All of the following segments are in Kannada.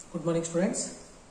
ಗುಡ್ ಮಾರ್ನಿಂಗ್ ಸ್ಟೂಡೆಂಟ್ಸ್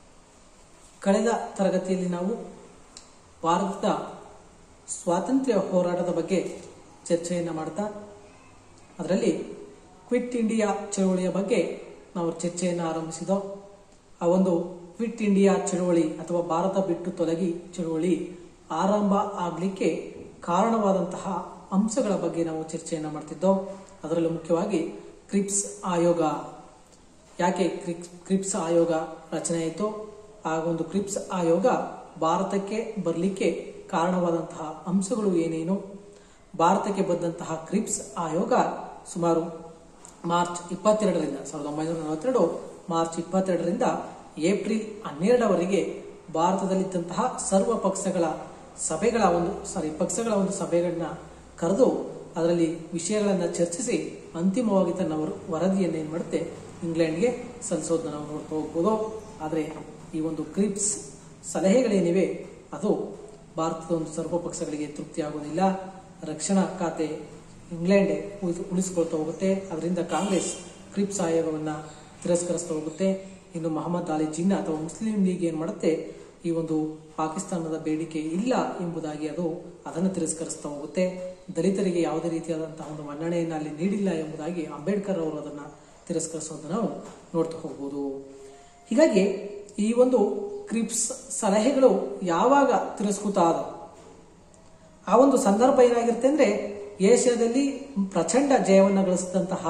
ಕಳೆದ ತರಗತಿಯಲ್ಲಿ ನಾವು ಭಾರತದ ಸ್ವಾತಂತ್ರ್ಯ ಹೋರಾಟದ ಬಗ್ಗೆ ಚರ್ಚೆಯನ್ನು ಮಾಡ್ತಾ ಅದರಲ್ಲಿ ಕ್ವಿಟ್ ಇಂಡಿಯಾ ಚಳುವಳಿಯ ಬಗ್ಗೆ ನಾವು ಚರ್ಚೆಯನ್ನು ಆರಂಭಿಸಿದೋ ಆ ಒಂದು ಕ್ವಿಟ್ ಇಂಡಿಯಾ ಚಳುವಳಿ ಅಥವಾ ಭಾರತ ಬಿಟ್ಟು ತೊಲಗಿ ಚಳುವಳಿ ಆರಂಭ ಆಗಲಿಕ್ಕೆ ಕಾರಣವಾದಂತಹ ಅಂಶಗಳ ಬಗ್ಗೆ ನಾವು ಚರ್ಚೆಯನ್ನು ಮಾಡ್ತಿದ್ದೋ ಅದರಲ್ಲೂ ಮುಖ್ಯವಾಗಿ ಕ್ರಿಪ್ಸ್ ಆಯೋಗ ಯಾಕೆ ಕ್ರಿಪ್ಸ್ ಕ್ರಿಪ್ಸ್ ಆಯೋಗ ರಚನೆ ಆಯಿತು ಆ ಒಂದು ಕ್ರಿಪ್ಸ್ ಆಯೋಗ ಭಾರತಕ್ಕೆ ಬರಲಿಕ್ಕೆ ಕಾರಣವಾದಂತಹ ಅಂಶಗಳು ಏನೇನು ಭಾರತಕ್ಕೆ ಬಂದಂತಹ ಕ್ರಿಪ್ಸ್ ಆಯೋಗ ಸುಮಾರು ಮಾರ್ಚ್ ಇಪ್ಪತ್ತೆರಡರಿಂದ ಸಾವಿರದ ಒಂಬೈನೂರ ನಲವತ್ತೆರಡು ಮಾರ್ಚ್ ಇಪ್ಪತ್ತೆರಡರಿಂದ ಏಪ್ರಿಲ್ ಹನ್ನೆರಡವರೆಗೆ ಭಾರತದಲ್ಲಿದ್ದಂತಹ ಸರ್ವ ಪಕ್ಷಗಳ ಸಭೆಗಳ ಒಂದು ಸಾರಿ ಪಕ್ಷಗಳ ಒಂದು ಸಭೆಗಳನ್ನ ಕರೆದು ಅದರಲ್ಲಿ ವಿಷಯಗಳನ್ನು ಚರ್ಚಿಸಿ ಅಂತಿಮವಾಗಿ ತನ್ನ ವರ- ವರದಿಯನ್ನು ಏನು ಮಾಡುತ್ತೆ ಇಂಗ್ಲೆಂಡ್ಗೆ ಸಲ್ಲಿಸೋದನ್ನ ನಾವು ನೋಡ್ತಾ ಹೋಗ್ಬೋದು ಆದರೆ ಈ ಒಂದು ಕ್ರಿಪ್ಸ್ ಸಲಹೆಗಳೇನಿವೆ ಅದು ಭಾರತದ ಒಂದು ಸರ್ವ ಪಕ್ಷಗಳಿಗೆ ತೃಪ್ತಿ ಆಗೋದಿಲ್ಲ ರಕ್ಷಣಾ ಖಾತೆ ಇಂಗ್ಲೆಂಡ್ ಉಳಿಸ್- ಉಳಿಸ್ಕೊಳ್ತಾ ಹೋಗುತ್ತೆ ಅದರಿಂದ ಕಾಂಗ್ರೆಸ್ ಕ್ರಿಪ್ಸ್ ಆಯೋಗವನ್ನ ತಿರಸ್ಕರಿಸ್ತಾ ಹೋಗುತ್ತೆ ಇನ್ನು ಮೊಹಮ್ಮದ್ ಅಲಿ ಜಿನ್ನಾ ಅಥವಾ ಮುಸ್ಲಿಂ ಲೀಗ್ ಏನ್ ಮಾಡುತ್ತೆ ಈ ಒಂದು ಪಾಕಿಸ್ತಾನದ ಬೇಡಿಕೆ ಇಲ್ಲ ಎಂಬುದಾಗಿ ಅದು ಅದನ್ನು ತಿರಸ್ಕರಿಸ್ತಾ ಹೋಗುತ್ತೆ ದಲಿತರಿಗೆ ಯಾವುದೇ ರೀತಿಯಾದಂತಹ ಒಂದು ಮನ್ನಣೆಯನ್ನು ಅಲ್ಲಿ ನೀಡಿಲ್ಲ ಎಂಬುದಾಗಿ ಅಂಬೇಡ್ಕರ್ ಅವರು ಅದನ್ನ ತಿರಸ್ಕರಿಸೋದನ್ನ ನಾವು ನೋಡ್ತಾ ಹೋಗ್ಬೋದು ಹೀಗಾಗಿ ಈ ಒಂದು ಕ್ರಿಪ್ಸ್ ಸಲಹೆಗಳು ಯಾವಾಗ ತಿರಸ್ಕೃತ ಆದವು ಆ ಒಂದು ಸಂದರ್ಭ ಏನಾಗಿರುತ್ತೆ ಅಂದ್ರೆ ಏಷ್ಯಾದಲ್ಲಿ ಪ್ರಚಂಡ ಜಯವನ್ನ ಗಳಿಸಿದಂತಹ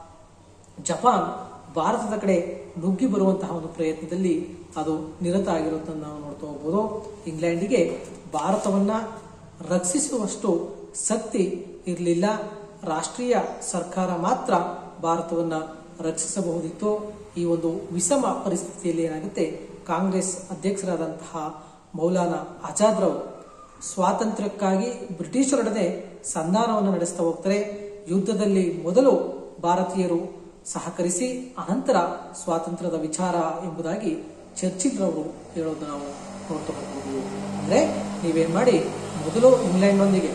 ಜಪಾನ್ ಭಾರತದ ಕಡೆ ನುಗ್ಗಿ ಬರುವಂತಹ ಒಂದು ಪ್ರಯತ್ನದಲ್ಲಿ ಅದು ನಿರತ ಆಗಿರುವುದನ್ನು ನಾವು ನೋಡ್ತಾ ಹೋಗ್ಬೋದು ಇಂಗ್ಲೆಂಡಿಗೆ ಭಾರತವನ್ನ ರಕ್ಷಿಸುವಷ್ಟು ಶಕ್ತಿ ಇರಲಿಲ್ಲ ರಾಷ್ಟ್ರೀಯ ಸರ್ಕಾರ ಮಾತ್ರ ಭಾರತವನ್ನ ರಕ್ಷಿಸಬಹುದಿತ್ತು ಈ ಒಂದು ವಿಷಮ ಪರಿಸ್ಥಿತಿಯಲ್ಲಿ ಏನಾಗುತ್ತೆ ಕಾಂಗ್ರೆಸ್ ಅಧ್ಯಕ್ಷರಾದಂತಹ ಮೌಲಾನಾ ಆಜಾದ್ರವರು ಸ್ವಾತಂತ್ರ್ಯಕ್ಕಾಗಿ ಬ್ರಿಟಿಷರೊಡನೆ ಸಂಧಾನವನ್ನು ನಡೆಸ್ತಾ ಹೋಗ್ತಾರೆ ಯುದ್ಧದಲ್ಲಿ ಮೊದಲು ಭಾರತೀಯರು ಸಹಕರಿಸಿ ಅನಂತರ ಸ್ವಾತಂತ್ರ್ಯದ ವಿಚಾರ ಎಂಬುದಾಗಿ ಚರ್ಚಿಲ್ ರವರು ಹೇಳೋದು ನಾವು ನೋಡ್ತಾ ಹೋಗ್ಬೋದು ಅಂದ್ರೆ ನೀವೇನ್ ಮಾಡಿ ಮೊದಲು ಇಂಗ್ಲೆಂಡ್ನೊಂದಿಗೆ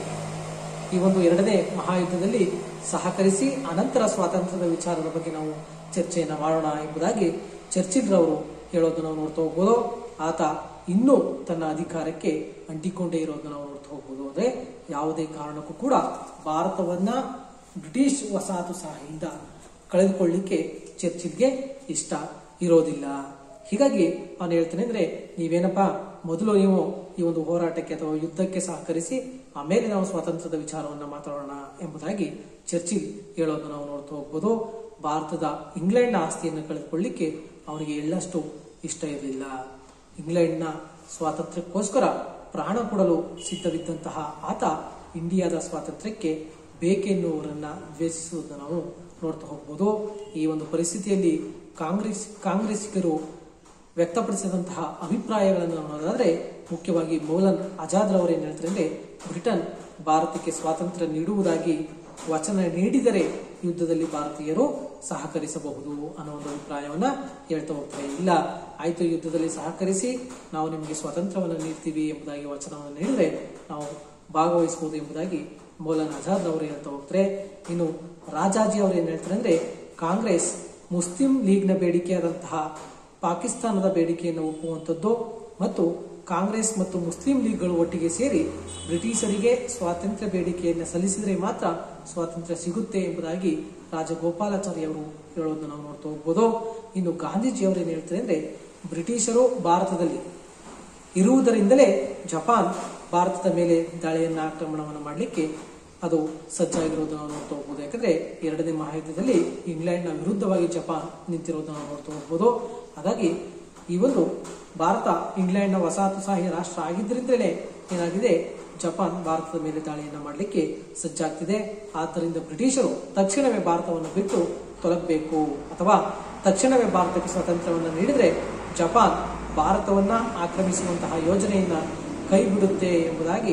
ಈ ಒಂದು ಎರಡನೇ ಮಹಾಯುದ್ಧದಲ್ಲಿ ಸಹಕರಿಸಿ ಅನಂತರ ಸ್ವಾತಂತ್ರ್ಯದ ವಿಚಾರದ ಬಗ್ಗೆ ನಾವು ಚರ್ಚೆಯನ್ನ ಮಾಡೋಣ ಎಂಬುದಾಗಿ ಚರ್ಚಿಲ್ ರವರು ಹೇಳೋದು ನಾವು ನೋಡ್ತಾ ಹೋಗ್ಬೋದು ಆತ ಇನ್ನೂ ತನ್ನ ಅಧಿಕಾರಕ್ಕೆ ಅಂಟಿಕೊಂಡೇ ಇರೋದನ್ನ ನಾವು ನೋಡ್ತಾ ಹೋಗ್ಬೋದು ಅಂದ್ರೆ ಯಾವುದೇ ಕಾರಣಕ್ಕೂ ಕೂಡ ಭಾರತವನ್ನ ಬ್ರಿಟಿಷ್ ವಸಾಹತುಶಾಹಿಯಿಂದ ಕಳೆದುಕೊಳ್ಳಿಕ್ಕೆ ಚರ್ಚಿಲ್ಗೆ ಇಷ್ಟ ಇರೋದಿಲ್ಲ ಹೀಗಾಗಿ ಅವನು ಹೇಳ್ತಾನೆ ಅಂದ್ರೆ ನೀವೇನಪ್ಪ ಮೊದಲು ನೀವು ಈ ಒಂದು ಹೋರಾಟಕ್ಕೆ ಅಥವಾ ಯುದ್ಧಕ್ಕೆ ಸಹಕರಿಸಿ ಆಮೇಲೆ ನಾವು ಸ್ವಾತಂತ್ರ್ಯದ ವಿಚಾರವನ್ನ ಮಾತಾಡೋಣ ಎಂಬುದಾಗಿ ಚರ್ಚಿಲ್ ಹೇಳೋದು ನಾವು ನೋಡ್ತಾ ಹೋಗ್ಬೋದು ಭಾರತದ ಇಂಗ್ಲೆಂಡ್ ಆಸ್ತಿಯನ್ನು ಕಳೆದುಕೊಳ್ಳಿಕ್ಕೆ ಅವನಿಗೆ ಎಳ್ಳಷ್ಟು ಇಷ್ಟ ಇರಲಿಲ್ಲ ಇಂಗ್ಲೆಂಡ್ನ ಸ್ವಾತಂತ್ರ್ಯಕ್ಕೋಸ್ಕರ ಪ್ರಾಣ ಕೊಡಲು ಸಿದ್ಧವಿದ್ದಂತಹ ಆತ ಇಂಡಿಯಾದ ಸ್ವಾತಂತ್ರ್ಯಕ್ಕೆ ಬೇಕೆನ್ನುವರನ್ನ ದ್ವೇಷಿಸುವುದನ್ನು ನಾವು ನೋಡ್ತಾ ಹೋಗ್ಬೋದು ಈ ಒಂದು ಪರಿಸ್ಥಿತಿಯಲ್ಲಿ ಕಾಂಗ್ರೆಸ್ ಕಾಂಗ್ರೆಸ್ಸಿಗರು ವ್ಯಕ್ತಪಡಿಸಿದಂತಹ ಅಭಿಪ್ರಾಯಗಳನ್ನು ನಾವು ನೋಡೋದಾದ್ರೆ ಮುಖ್ಯವಾಗಿ ಮೌಲನ್ ಆಜಾದ್ ರವರು ಏನ್ ಹೇಳ್ತಾರೆ ಅಂದ್ರೆ ಬ್ರಿಟನ್ ಭಾರತಕ್ಕೆ ಸ್ವಾತಂತ್ರ್ಯ ನೀಡುವುದಾಗಿ ವಚನ ನೀಡಿದರೆ ಯುದ್ಧದಲ್ಲಿ ಭಾರತೀಯರು ಸಹಕರಿಸಬಹುದು ಅನ್ನೋ ಒಂದು ಅಭಿಪ್ರಾಯವನ್ನ ಹೇಳ್ತಾ ಹೋಗ್ತಾರೆ ಇಲ್ಲ ಆಯ್ತು ಯುದ್ಧದಲ್ಲಿ ಸಹಕರಿಸಿ ನಾವು ನಿಮಗೆ ಸ್ವಾತಂತ್ರ್ಯವನ್ನು ನೀಡ್ತೀವಿ ಎಂಬುದಾಗಿ ವಚನವನ್ನು ನೀಡಿದ್ರೆ ನಾವು ಭಾಗವಹಿಸಬಹುದು ಎಂಬುದಾಗಿ ಮೌಲಾನ್ ಆಜಾದ್ ಅವರು ಹೇಳ್ತಾ ಹೋಗ್ತಾರೆ ಇನ್ನು ರಾಜಾಜಿ ಅವರು ಏನ್ ಹೇಳ್ತಾರೆ ಅಂದ್ರೆ ಕಾಂಗ್ರೆಸ್ ಮುಸ್ಲಿಂ ಲೀಗ್ನ ಬೇಡಿಕೆಯಾದಂತಹ ಪಾಕಿಸ್ತಾನದ ಬೇಡಿಕೆಯನ್ನು ಒಪ್ಪುವಂಥದ್ದು ಮತ್ತು ಕಾಂಗ್ರೆಸ್ ಮತ್ತು ಮುಸ್ಲಿಂ ಲೀಗ್ಗಳು ಒಟ್ಟಿಗೆ ಸೇರಿ ಬ್ರಿಟಿಷರಿಗೆ ಸ್ವಾತಂತ್ರ್ಯ ಬೇಡಿಕೆಯನ್ನು ಸಲ್ಲಿಸಿದರೆ ಮಾತ್ರ ಸ್ವಾತಂತ್ರ್ಯ ಸಿಗುತ್ತೆ ಎಂಬುದಾಗಿ ರಾಜಗೋಪಾಲಾಚಾರ್ಯ ಅವರು ಹೇಳೋದನ್ನು ನಾವು ನೋಡ್ತಾ ಹೋಗ್ಬೋದು ಇನ್ನು ಗಾಂಧೀಜಿ ಅವರು ಏನ್ ಹೇಳ್ತಾರೆ ಅಂದ್ರೆ ಬ್ರಿಟಿಷರು ಭಾರತದಲ್ಲಿ ಇರುವುದರಿಂದಲೇ ಜಪಾನ್ ಭಾರತದ ಮೇಲೆ ದಾಳಿಯನ್ನ ಆಕ್ರಮಣವನ್ನು ಮಾಡಲಿಕ್ಕೆ ಅದು ಸಜ್ಜಾಗಿರೋದನ್ನು ನಾವು ನೋಡ್ತಾ ಹೋಗ್ಬೋದು ಯಾಕಂದ್ರೆ ಎರಡನೇ ಮಹಾಯುದ್ಧದಲ್ಲಿ ಇಂಗ್ಲೆಂಡ್ನ ವಿರುದ್ಧವಾಗಿ ಜಪಾನ್ ನಿಂತಿರೋದನ್ನು ನಾವು ನೋಡ್ತಾ ಹೋಗ್ಬೋದು ಹಾಗಾಗಿ ಈ ಒಂದು ಭಾರತ ಇಂಗ್ಲೆಂಡ್ನ ವಸಾಹತುಶಾಹಿ ರಾಷ್ಟ್ರ ಆಗಿದ್ದರಿಂದಲೇ ಏನಾಗಿದೆ ಜಪಾನ್ ಭಾರತದ ಮೇಲೆ ದಾಳಿಯನ್ನ ಮಾಡಲಿಕ್ಕೆ ಸಜ್ಜಾಗ್ತಿದೆ ಆದ್ದರಿಂದ ಬ್ರಿಟಿಷರು ತಕ್ಷಣವೇ ಭಾರತವನ್ನು ಬಿಟ್ಟು ತೊಲಗಬೇಕು ಅಥವಾ ತಕ್ಷಣವೇ ಭಾರತಕ್ಕೆ ಸ್ವಾತಂತ್ರ್ಯವನ್ನು ನೀಡಿದ್ರೆ ಜಪಾನ್ ಭಾರತವನ್ನ ಆಕ್ರಮಿಸುವಂತಹ ಯೋಜನೆಯನ್ನ ಕೈ ಬಿಡುತ್ತೆ ಎಂಬುದಾಗಿ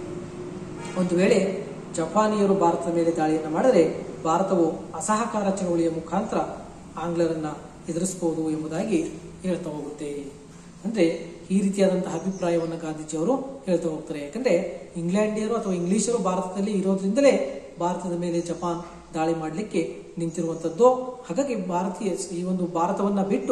ಒಂದು ವೇಳೆ ಜಪಾನಿಯರು ಭಾರತದ ಮೇಲೆ ದಾಳಿಯನ್ನು ಮಾಡಿದರೆ ಭಾರತವು ಅಸಹಕಾರ ಚಳವಳಿಯ ಮುಖಾಂತರ ಆಂಗ್ಲರನ್ನ ಎದುರಿಸಬಹುದು ಎಂಬುದಾಗಿ ಹೇಳ್ತಾ ಹೋಗುತ್ತೆ ಅಂದ್ರೆ ಈ ರೀತಿಯಾದಂತಹ ಅಭಿಪ್ರಾಯವನ್ನು ಗಾಂಧೀಜಿ ಅವರು ಹೇಳ್ತಾ ಹೋಗ್ತಾರೆ ಯಾಕಂದ್ರೆ ಇಂಗ್ಲೆಂಡಿಯರು ಅಥವಾ ಇಂಗ್ಲಿಷರು ಭಾರತದಲ್ಲಿ ಇರೋದ್ರಿಂದಲೇ ಭಾರತದ ಮೇಲೆ ಜಪಾನ್ ದಾಳಿ ಮಾಡಲಿಕ್ಕೆ ನಿಂತಿರುವಂತದ್ದು ಹಾಗಾಗಿ ಭಾರತೀಯ ಈ ಒಂದು ಭಾರತವನ್ನ ಬಿಟ್ಟು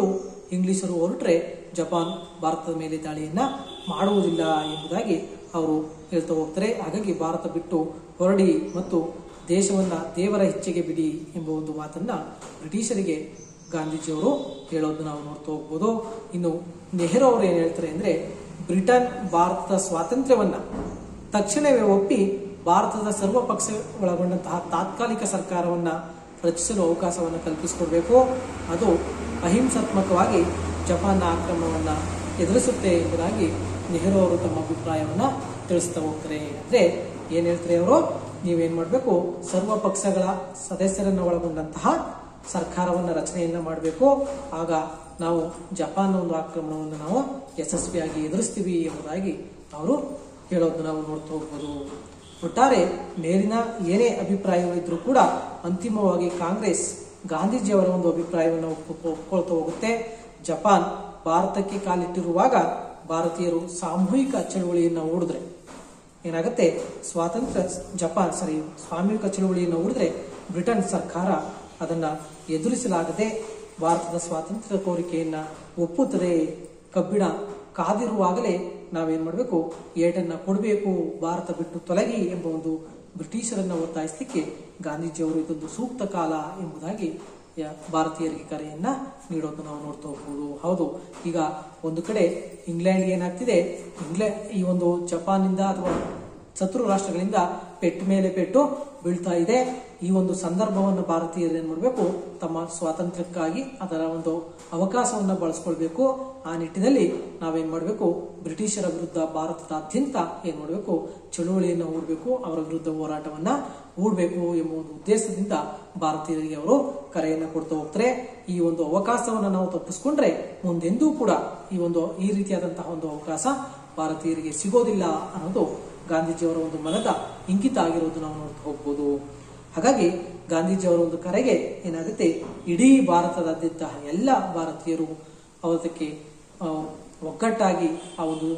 ಇಂಗ್ಲಿಷರು ಹೊರಟ್ರೆ ಜಪಾನ್ ಭಾರತದ ಮೇಲೆ ದಾಳಿಯನ್ನ ಮಾಡುವುದಿಲ್ಲ ಎಂಬುದಾಗಿ ಅವರು ಹೇಳ್ತಾ ಹೋಗ್ತಾರೆ ಹಾಗಾಗಿ ಭಾರತ ಬಿಟ್ಟು ಹೊರಡಿ ಮತ್ತು ದೇಶವನ್ನ ದೇವರ ಇಚ್ಛೆಗೆ ಬಿಡಿ ಎಂಬ ಒಂದು ಮಾತನ್ನ ಬ್ರಿಟಿಷರಿಗೆ ಗಾಂಧೀಜಿಯವರು ಹೇಳೋದನ್ನ ನಾವು ನೋಡ್ತಾ ಹೋಗ್ಬೋದು ಇನ್ನು ನೆಹರು ಅವರು ಏನ್ ಹೇಳ್ತಾರೆ ಅಂದ್ರೆ ಬ್ರಿಟನ್ ಭಾರತದ ಸ್ವಾತಂತ್ರ್ಯವನ್ನ ತಕ್ಷಣವೇ ಒಪ್ಪಿ ಭಾರತದ ಸರ್ವ ಪಕ್ಷ ಒಳಗೊಂಡಂತಹ ತಾತ್ಕಾಲಿಕ ಸರ್ಕಾರವನ್ನ ರಚಿಸಲು ಅವಕಾಶವನ್ನು ಕಲ್ಪಿಸಿಕೊಡ್ಬೇಕು ಅದು ಅಹಿಂಸಾತ್ಮಕವಾಗಿ ಜಪಾನ್ನ ಆಕ್ರಮಣವನ್ನ ಎದುರಿಸುತ್ತೆ ಎಂಬುದಾಗಿ ನೆಹರು ಅವರು ತಮ್ಮ ಅಭಿಪ್ರಾಯವನ್ನ ತಿಳಿಸ್ತಾ ಹೋಗ್ತಾರೆ ಅಂದ್ರೆ ಏನ್ ಹೇಳ್ತಾರೆ ಅವರು ನೀವೇನ್ ಮಾಡ್ಬೇಕು ಸರ್ವ ಪಕ್ಷಗಳ ಸದಸ್ಯರನ್ನ ಒಳಗೊಂಡಂತಹ ಸರ್ಕಾರವನ್ನ ರಚನೆಯನ್ನ ಮಾಡಬೇಕು ಆಗ ನಾವು ಜಪಾನ್ನ ಒಂದು ಆಕ್ರಮಣವನ್ನು ನಾವು ಯಶಸ್ವಿಯಾಗಿ ಎದುರಿಸ್ತೀವಿ ಎಂಬುದಾಗಿ ಅವರು ಹೇಳೋದನ್ನ ನಾವು ನೋಡ್ತಾ ಹೋಗ್ಬೋದು ಒಟ್ಟಾರೆ ಮೇಲಿನ ಏನೇ ಅಭಿಪ್ರಾಯಗಳಿದ್ರೂ ಕೂಡ ಅಂತಿಮವಾಗಿ ಕಾಂಗ್ರೆಸ್ ಗಾಂಧೀಜಿಯವರ ಒಂದು ಅಭಿಪ್ರಾಯವನ್ನು ಒಪ್ಪು- ಒಪ್ಕೊಳ್ತಾ ಹೋಗುತ್ತೆ ಜಪಾನ್ ಭಾರತಕ್ಕೆ ಕಾಲಿಟ್ಟಿರುವಾಗ ಭಾರತೀಯರು ಸಾಮೂಹಿಕ ಚಳುವಳಿಯನ್ನು ಹೂಡಿದ್ರೆ ಏನಾಗುತ್ತೆ ಸ್ವಾತಂತ್ರ್ಯ ಜಪಾನ್ ಸಾರಿ ಸಾಮೂಹಿಕ ಚಳುವಳಿಯನ್ನು ಹೂಡಿದ್ರೆ ಬ್ರಿಟನ್ ಸರ್ಕಾರ ಅದನ್ನ ಎದುರಿಸಲಾಗದೆ ಭಾರತದ ಸ್ವಾತಂತ್ರ್ಯ ಕೋರಿಕೆಯನ್ನ ಒಪ್ಪುತ್ತದೆ ಕಬ್ಬಿಣ ಕಾದಿರುವಾಗಲೇ ನಾವೇನ್ ಮಾಡಬೇಕು ಏಟನ್ನ ಕೊಡಬೇಕು ಭಾರತ ಬಿಟ್ಟು ತೊಲಗಿ ಎಂಬ ಒಂದು ಬ್ರಿಟಿಷರನ್ನ ಒತ್ತಾಯಿಸಲಿಕ್ಕೆ ಗಾಂಧೀಜಿಯವರು ಇದೊಂದು ಸೂಕ್ತ ಕಾಲ ಎಂಬುದಾಗಿ ಯ- ಭಾರತೀಯರಿಗೆ ಕರೆಯನ್ನ ನೀಡೋದು ನಾವು ನೋಡ್ತಾ ಹೋಗ್ಬೋದು ಹೌದು ಈಗ ಒಂದು ಕಡೆ ಇಂಗ್ಲೆಂಡ್ ಏನಾಗ್ತಿದೆ ಇಂಗ್ಲೆಂಡ್ ಈ ಒಂದು ಜಪಾನ್ನಿಂದ ಅಥವಾ ಶತ್ರು ರಾಷ್ಟ್ರಗಳಿಂದ ಪೆಟ್ಟು ಮೇಲೆ ಪೆಟ್ಟು ಬೀಳ್ತಾ ಇದೆ ಈ ಒಂದು ಸಂದರ್ಭವನ್ನು ಭಾರತೀಯರು ಏನ್ ಮಾಡಬೇಕು ತಮ್ಮ ಸ್ವಾತಂತ್ರ್ಯಕ್ಕಾಗಿ ಅದರ ಒಂದು ಅವಕಾಶವನ್ನ ಬಳಸ್ಕೊಳ್ಬೇಕು ಆ ನಿಟ್ಟಿನಲ್ಲಿ ನಾವೇನ್ ಮಾಡಬೇಕು ಬ್ರಿಟಿಷರ ವಿರುದ್ಧ ಭಾರತದಾದ್ಯಂತ ಏನ್ ಮಾಡಬೇಕು ಚಳುವಳಿಯನ್ನು ಹೂಡಬೇಕು ಅವರ ವಿರುದ್ಧ ಹೋರಾಟವನ್ನ ಹೂಡಬೇಕು ಎಂಬ ಒಂದು ಉದ್ದೇಶದಿಂದ ಭಾರತೀಯರಿಗೆ ಅವರು ಕರೆಯನ್ನ ಕೊಡ್ತಾ ಹೋಗ್ತಾರೆ ಈ ಒಂದು ಅವಕಾಶವನ್ನು ನಾವು ತಪ್ಪಿಸ್ಕೊಂಡ್ರೆ ಮುಂದೆಂದೂ ಕೂಡ ಈ ಒಂದು ಈ ರೀತಿಯಾದಂತಹ ಒಂದು ಅವಕಾಶ ಭಾರತೀಯರಿಗೆ ಸಿಗೋದಿಲ್ಲ ಅನ್ನೋದು ಗಾಂಧೀಜಿಯವರ ಒಂದು ಮನದ ಇಂಗಿತ ಆಗಿರೋದು ನಾವು ನೋಡ್ತಾ ಹೋಗ್ಬೋದು ಹಾಗಾಗಿ ಗಾಂಧೀಜಿಯವರ ಒಂದು ಕರೆಗೆ ಏನಾಗುತ್ತೆ ಇಡೀ ಭಾರತದಾದ್ಯಂತ ಎಲ್ಲ ಭಾರತೀಯರು ಅವತ್ತಕ್ಕೆ ಆ, ಒಗ್ಗಟ್ಟಾಗಿ ಆ ಒಂದು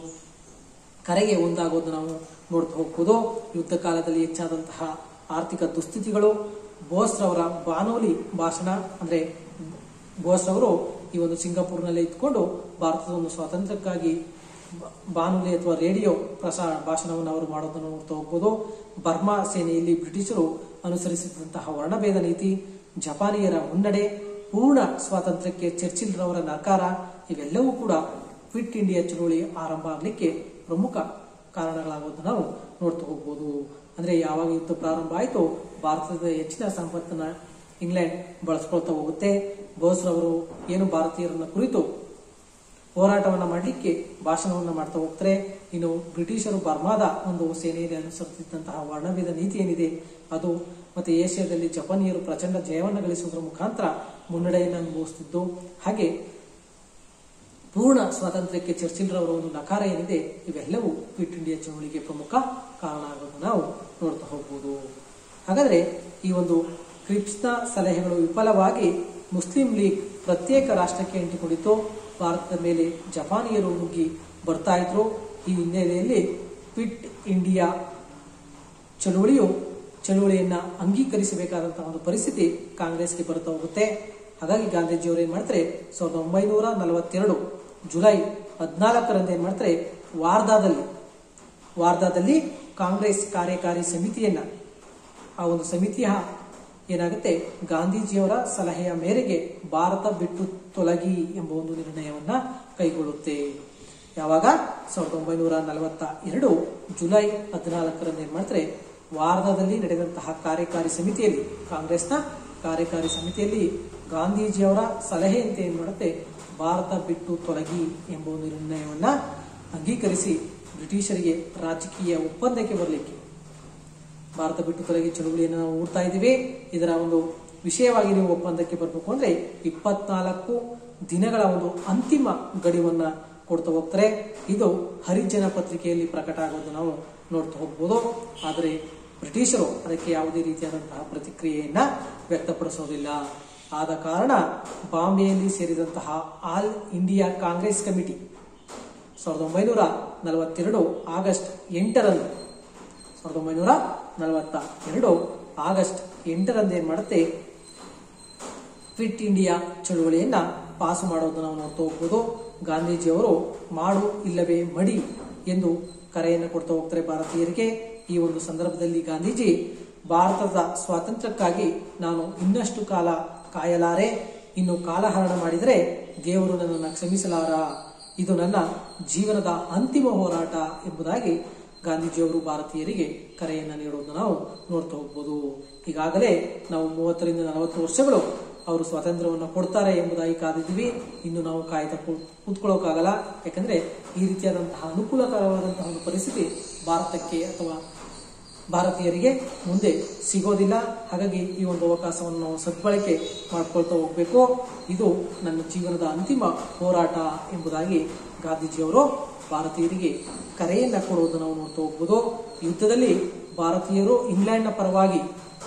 ಕರೆಗೆ ಒಂದಾಗೋದು ನಾವು ನೋಡ್ತಾ ಹೋಗ್ಬೋದು ಯುದ್ಧ ಕಾಲದಲ್ಲಿ ಹೆಚ್ಚಾದಂತಹ ಆರ್ಥಿಕ ದುಸ್ಥಿತಿಗಳು ಬೋಸ್ರವರ ಬಾನೋಲಿ ಭಾಷಣ ಅಂದ್ರೆ ಬೋಸ್ರವರು ಈ ಒಂದು ಸಿಂಗಾಪುರ್ನಲ್ಲೇ ಇದ್ಕೊಂಡು ಭಾರತದ ಒಂದು ಸ್ವಾತಂತ್ರ್ಯಕ್ಕಾಗಿ ಬ- ಬಾನುಲಿ ಅಥವಾ ರೇಡಿಯೋ ಪ್ರಸಾರ ಭಾಷಣವನ್ನು ಅವರು ಮಾಡೋದನ್ನು ನೋಡ್ತಾ ಹೋಗ್ಬೋದು ಬರ್ಮಾ ಸೇನೆಯಲ್ಲಿ ಬ್ರಿಟಿಷರು ಅನುಸರಿಸಿದಂತಹ ವರ್ಣಭೇದ ನೀತಿ ಜಪಾನಿಯರ ಮುನ್ನಡೆ ಪೂರ್ಣ ಸ್ವಾತಂತ್ರ್ಯಕ್ಕೆ ಚರ್ಚಿಲ್ ರವರ ನಕಾರ ಇವೆಲ್ಲವೂ ಕೂಡ ಕ್ವಿಟ್ ಇಂಡಿಯಾ ಚಳುವಳಿ ಆರಂಭ ಆಗಲಿಕ್ಕೆ ಪ್ರಮುಖ ಕಾರಣಗಳಾಗೋದನ್ನ ನಾವು ನೋಡ್ತಾ ಹೋಗ್ಬೋದು ಅಂದ್ರೆ ಯಾವಾಗ ಯುದ್ಧ ಪ್ರಾರಂಭ ಆಯಿತು ಭಾರತದ ಹೆಚ್ಚಿನ ಸಂಪತ್ತನ್ನ ಇಂಗ್ಲೆಂಡ್ ಬಳಸ್ಕೊಳ್ತಾ ಹೋಗುತ್ತೆ ಬೋಸ್ರವರು ಏನು ಭಾರತೀಯರನ್ನ ಕುರಿತು ಹೋರಾಟವನ್ನ ಮಾಡಲಿಕ್ಕೆ ಭಾಷಣವನ್ನ ಮಾಡ್ತಾ ಹೋಗ್ತಾರೆ ಇನ್ನು ಬ್ರಿಟಿಷರು ಬರ್ಮಾದ ಒಂದು ಸೇನೆಯಲ್ಲಿ ಅನುಸರಿಸಿದಂತಹ ವರ್ಣಭೇದ ನೀತಿ ಏನಿದೆ ಅದು ಮತ್ತೆ ಏಷ್ಯಾದಲ್ಲಿ ಜಪಾನಿಯರು ಪ್ರಚಂಡ ಜಯವನ್ನ ಗಳಿಸುವುದರ ಮುಖಾಂತರ ಮುನ್ನಡೆಯನ್ನು ಅನುಭವಿಸುತ್ತಿದ್ದು ಹಾಗೆ ಪೂರ್ಣ ಸ್ವಾತಂತ್ರ್ಯಕ್ಕೆ ಚರ್ಚಿಲ್ ರವರ ಒಂದು ನಕಾರ ಏನಿದೆ ಇವೆಲ್ಲವೂ ಕ್ವಿಟ್ ಇಂಡಿಯಾ ಚಳವಳಿಗೆ ಪ್ರಮುಖ ಕಾರಣ ಆಗೋದನ್ನು ನಾವು ನೋಡ್ತಾ ಹೋಗ್ಬೋದು ಹಾಗಾದ್ರೆ ಈ ಒಂದು ಕ್ರಿಪ್ಸ್ನ ಸಲಹೆಗಳು ವಿಫಲವಾಗಿ ಮುಸ್ಲಿಂ ಲೀಗ್ ಪ್ರತ್ಯೇಕ ರಾಷ್ಟ್ರಕ್ಕೆ ಅಂಟಿಕೊಂಡಿತು ಭಾರತದ ಮೇಲೆ ಜಪಾನಿಯರು ನುಗ್ಗಿ ಬರ್ತಾ ಇದ್ರು ಈ ಹಿನ್ನೆಲೆಯಲ್ಲಿ ಕ್ವಿಟ್ ಇಂಡಿಯಾ ಚಳುವಳಿಯು ಚಳುವಳಿಯನ್ನ ಅಂಗೀಕರಿಸಬೇಕಾದಂತಹ ಒಂದು ಪರಿಸ್ಥಿತಿ ಕಾಂಗ್ರೆಸ್ಗೆ ಬರ್ತಾ ಹೋಗುತ್ತೆ ಹಾಗಾಗಿ ಗಾಂಧೀಜಿಯವರು ಏನ್ ಮಾಡ್ತಾರೆ ಸಾವಿರದ ಒಂಬೈನೂರ ನಲವತ್ತೆರಡು ಜುಲೈ ಹದಿನಾಲ್ಕರಂದು ಏನ್ ಮಾಡ್ತಾರೆ ವಾರ್ಧಾದಲ್ಲಿ ವಾರ್ಧಾದಲ್ಲಿ ಕಾಂಗ್ರೆಸ್ ಕಾರ್ಯಕಾರಿ ಸಮಿತಿಯನ್ನ ಆ ಒಂದು ಸಮಿತಿಯ ಏನಾಗುತ್ತೆ ಗಾಂಧೀಜಿಯವರ ಸಲಹೆಯ ಮೇರೆಗೆ ಭಾರತ ಬಿಟ್ಟು ತೊಲಗಿ ಎಂಬ ಒಂದು ನಿರ್ಣಯವನ್ನ ಕೈಗೊಳ್ಳುತ್ತೆ ಯಾವಾಗ ಸಾವಿರದ ಒಂಬೈನೂರ ನಲವತ್ತ ಎರಡು ಜುಲೈ ಹದಿನಾಲ್ಕರಂದು ಏನ್ ಮಾಡ್ತಾರೆ ವಾರದಲ್ಲಿ ನಡೆದಂತಹ ಕಾರ್ಯಕಾರಿ ಸಮಿತಿಯಲ್ಲಿ ಕಾಂಗ್ರೆಸ್ನ ಕಾರ್ಯಕಾರಿ ಸಮಿತಿಯಲ್ಲಿ ಗಾಂಧೀಜಿಯವರ ಸಲಹೆಯಂತೆ ಏನ್ ಮಾಡುತ್ತೆ ಭಾರತ ಬಿಟ್ಟು ತೊಲಗಿ ಎಂಬ ಒಂದು ನಿರ್ಣಯವನ್ನ ಅಂಗೀಕರಿಸಿ ಬ್ರಿಟಿಷರಿಗೆ ರಾಜಕೀಯ ಒಪ್ಪಂದಕ್ಕೆ ಬರಲಿಕ್ಕೆ ಭಾರತ ಬಿಟ್ಟು ತೊಲಗಿ ಚಳುವಳಿಯನ್ನು ನಾವು ನೋಡ್ತಾ ಇದ್ದೀವಿ ಇದರ ಒಂದು ವಿಷಯವಾಗಿ ನೀವು ಒಪ್ಪಂದಕ್ಕೆ ಬರಬೇಕು ಅಂದ್ರೆ ಇಪ್ಪತ್ನಾಲ್ಕು ದಿನಗಳ ಒಂದು ಅಂತಿಮ ಗಡುವನ್ನ ಕೊಡ್ತಾ ಹೋಗ್ತಾರೆ ಇದು ಹರಿಜನ ಪತ್ರಿಕೆಯಲ್ಲಿ ಪ್ರಕಟ ಆಗೋದು ನಾವು ನೋಡ್ತಾ ಹೋಗ್ಬೋದು ಆದರೆ ಬ್ರಿಟಿಷರು ಅದಕ್ಕೆ ಯಾವುದೇ ರೀತಿಯಾದಂತಹ ಪ್ರತಿಕ್ರಿಯೆಯನ್ನ ವ್ಯಕ್ತಪಡಿಸೋದಿಲ್ಲ ಆದ ಕಾರಣ ಬಾಂಬೆಯಲ್ಲಿ ಸೇರಿದಂತಹ ಆಲ್ ಇಂಡಿಯಾ ಕಾಂಗ್ರೆಸ್ ಕಮಿಟಿ ಸಾವಿರದ ಒಂಬೈನೂರ ನಲವತ್ತೆರಡು ಆಗಸ್ಟ್ ಎಂಟರಂದು ಸಾವಿರದ ಒಂಬೈನೂರ ನಲವತ್ತ ಎರಡು ಆಗಸ್ಟ್ ಎಂಟರಂದು ಏನ್ ಮಾಡುತ್ತೆ ಕ್ವಿಟ್ ಇಂಡಿಯಾ ಚಳುವಳಿಯನ್ನ ಪಾಸು ಮಾಡೋದನ್ನ ನಾವು ನೋಡ್ತಾ ಹೋಗ್ಬೋದು ಗಾಂಧೀಜಿಯವರು ಮಾಡು ಇಲ್ಲವೇ ಮಡಿ ಎಂದು ಕರೆಯನ್ನು ಕೊಡ್ತಾ ಹೋಗ್ತಾರೆ ಭಾರತೀಯರಿಗೆ ಈ ಒಂದು ಸಂದರ್ಭದಲ್ಲಿ ಗಾಂಧೀಜಿ ಭಾರತದ ಸ್ವಾತಂತ್ರ್ಯಕ್ಕಾಗಿ ನಾನು ಇನ್ನಷ್ಟು ಕಾಲ ಕಾಯಲಾರೆ ಇನ್ನು ಕಾಲಹರಣ ಮಾಡಿದರೆ ದೇವರು ನನ್ನನ್ನು ಕ್ಷಮಿಸಲಾರ ಇದು ನನ್ನ ಜೀವನದ ಅಂತಿಮ ಹೋರಾಟ ಎಂಬುದಾಗಿ ಗಾಂಧೀಜಿಯವರು ಭಾರತೀಯರಿಗೆ ಕರೆಯನ್ನು ನೀಡುವುದನ್ನು ನಾವು ನೋಡ್ತಾ ಹೋಗ್ಬೋದು ಈಗಾಗಲೇ ನಾವು ಮೂವತ್ತರಿಂದ ನಲವತ್ತು ವರ್ಷಗಳು ಅವರು ಸ್ವಾತಂತ್ರ್ಯವನ್ನು ಕೊಡ್ತಾರೆ ಎಂಬುದಾಗಿ ಕಾದಿದ್ವಿ ಇನ್ನು ನಾವು ಕಾಯ್ದ ಕೂ- ಕೂತ್ಕೊಳ್ಳೋಕ್ಕಾಗಲ್ಲ ಯಾಕಂದ್ರೆ ಈ ರೀತಿಯಾದಂತಹ ಅನುಕೂಲಕರವಾದಂತಹ ಒಂದು ಪರಿಸ್ಥಿತಿ ಭಾರತಕ್ಕೆ ಅಥವಾ ಭಾರತೀಯರಿಗೆ ಮುಂದೆ ಸಿಗೋದಿಲ್ಲ ಹಾಗಾಗಿ ಈ ಒಂದು ಅವಕಾಶವನ್ನು ನಾವು ಸದ್ಬಳಕೆ ಮಾಡ್ಕೊಳ್ತಾ ಹೋಗ್ಬೇಕು ಇದು ನನ್ನ ಜೀವನದ ಅಂತಿಮ ಹೋರಾಟ ಎಂಬುದಾಗಿ ಗಾಂಧೀಜಿಯವರು ಭಾರತೀಯರಿಗೆ ಕರೆಯನ್ನ ಕೊಡುವುದನ್ನು ನಾವು ನೋಡ್ತಾ ಹೋಗ್ಬೋದು ಯುದ್ಧದಲ್ಲಿ ಭಾರತೀಯರು ಇಂಗ್ಲೆಂಡ್ನ ಪರವಾಗಿ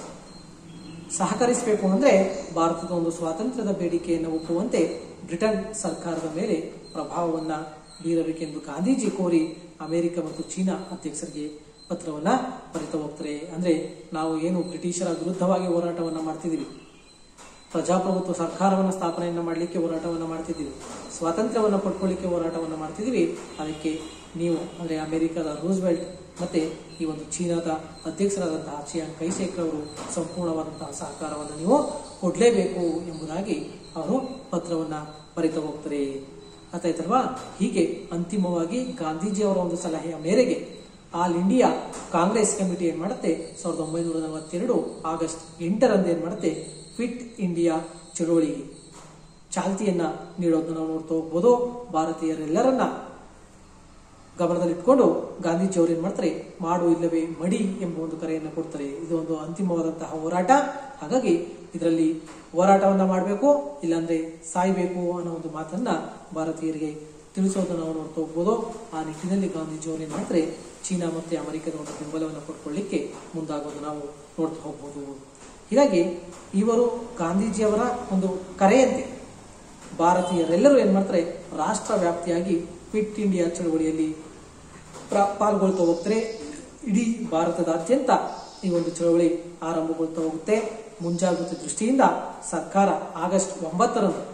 ಸಹಕರಿಸಬೇಕು ಅಂದ್ರೆ ಭಾರತದ ಒಂದು ಸ್ವಾತಂತ್ರ್ಯದ ಬೇಡಿಕೆಯನ್ನು ಒಪ್ಪುವಂತೆ ಬ್ರಿಟನ್ ಸರ್ಕಾರದ ಮೇಲೆ ಪ್ರಭಾವವನ್ನ ಬೀರಬೇಕೆಂದು ಗಾಂಧೀಜಿ ಕೋರಿ ಅಮೆರಿಕ ಮತ್ತು ಚೀನಾ ಅಧ್ಯಕ್ಷರಿಗೆ ಪತ್ರವನ್ನ ಬರಿತಾ ಹೋಗ್ತಾರೆ ಅಂದ್ರೆ ನಾವು ಏನು ಬ್ರಿಟಿಷರ ವಿರುದ್ಧವಾಗಿ ಹೋರಾಟವನ್ನ ಮಾಡ್ತಿದ್ದೀವಿ ಪ್ರಜಾಪ್ರಭುತ್ವ ಸರ್ಕಾರವನ್ನು ಸ್ಥಾಪನೆಯನ್ನ ಮಾಡಲಿಕ್ಕೆ ಹೋರಾಟವನ್ನ ಮಾಡ್ತಿದ್ದೀವಿ ಸ್ವಾತಂತ್ರ್ಯವನ್ನ ಪಡ್ಕೊಳ್ಳಿಕ್ಕೆ ಹೋರಾಟವನ್ನ ಮಾಡ್ತಿದ್ದೀವಿ ಅದಕ್ಕೆ ನೀವು ಅಂದ್ರೆ ಅಮೆರಿಕದ ರೂಸ್ವೆಲ್ಟ್ ಮತ್ತೆ ಈ ಒಂದು ಚೀನಾದ ಅಧ್ಯಕ್ಷರಾದಂತಹ ಚಿಯಾಂಗ್ ಕೈಸೇಕ್ ಅವರು ಸಂಪೂರ್ಣವಾದಂತಹ ಸಹಕಾರವನ್ನು ನೀವು ಕೊಡ್ಲೇಬೇಕು ಎಂಬುದಾಗಿ ಅವರು ಪತ್ರವನ್ನ ಬರಿತಾ ಹೋಗ್ತಾರೆ ಅರ್ಥಾಯ್ತಲ್ವಾ ಹೀಗೆ ಅಂತಿಮವಾಗಿ ಗಾಂಧೀಜಿಯವರ ಒಂದು ಸಲಹೆಯ ಮೇರೆಗೆ ಆಲ್ ಇಂಡಿಯಾ ಕಾಂಗ್ರೆಸ್ ಕಮಿಟಿ ಏನ್ ಮಾಡುತ್ತೆ ಸಾವಿರದ ಒಂಬೈನೂರ ನಲವತ್ತೆರಡು ಆಗಸ್ಟ್ ಎಂಟರಂದು ಏನ್ ಮಾಡುತ್ತೆ ಫಿಟ್ ಇಂಡಿಯಾ ಚಳುವಳಿಗೆ ಚಾಲ್ತಿಯನ್ನ ನೀಡೋದನ್ನ ನಾವು ನೋಡ್ತಾ ಹೋಗ್ಬೋದು ಭಾರತೀಯರೆಲ್ಲರನ್ನ ಗಮನದಲ್ಲಿಟ್ಕೊಂಡು ಗಾಂಧೀಜಿ ಅವರು ಏನ್ ಮಾಡ್ತಾರೆ ಮಾಡು ಇಲ್ಲವೇ ಮಡಿ ಎಂಬ ಒಂದು ಕರೆಯನ್ನು ಕೊಡ್ತಾರೆ ಇದು ಒಂದು ಅಂತಿಮವಾದಂತಹ ಹೋರಾಟ ಹಾಗಾಗಿ ಇದರಲ್ಲಿ ಹೋರಾಟವನ್ನ ಮಾಡಬೇಕು ಇಲ್ಲಾಂದ್ರೆ ಸಾಯ್ಬೇಕು ಅನ್ನೋ ಒಂದು ಮಾತನ್ನ ಭಾರತೀಯರಿಗೆ ತಿಳಿಸೋದನ್ನ ನಾವು ನೋಡ್ತಾ ಹೋಗ್ಬೋದು ಆ ನಿಟ್ಟಿನಲ್ಲಿ ಗಾಂಧೀಜಿ ಅವರು ಏನ್ ಮಾಡ್ತಾರೆ ಚೀನಾ ಮತ್ತೆ ಅಮೆರಿಕದ ಒಂದು ಬೆಂಬಲವನ್ನು ಪಡ್ಕೊಳ್ಳಿಕ್ಕೆ ಮುಂದಾಗೋದು ನಾವು ನೋಡ್ತಾ ಹೋಗ್ಬೋದು ಹೀಗಾಗಿ ಇವರು ಗಾಂಧೀಜಿಯವರ ಒಂದು ಕರೆಯಂತೆ ಭಾರತೀಯರೆಲ್ಲರೂ ಏನ್ ಮಾಡ್ತಾರೆ ರಾಷ್ಟ್ರ ವ್ಯಾಪ್ತಿಯಾಗಿ ಕ್ವಿಟ್ ಇಂಡಿಯಾ ಚಳವಳಿಯಲ್ಲಿ ಪ್ರ- ಪಾಲ್ಗೊಳ್ತಾ ಹೋಗ್ತಾರೆ ಇಡೀ ಭಾರತದಾದ್ಯಂತ ಈ ಒಂದು ಚಳವಳಿ ಆರಂಭಗೊಳ್ತಾ ಹೋಗುತ್ತೆ ಮುಂಜಾಗ್ರತೆ ದೃಷ್ಟಿಯಿಂದ ಸರ್ಕಾರ ಆಗಸ್ಟ್ ಒಂಬತ್ತರಂದು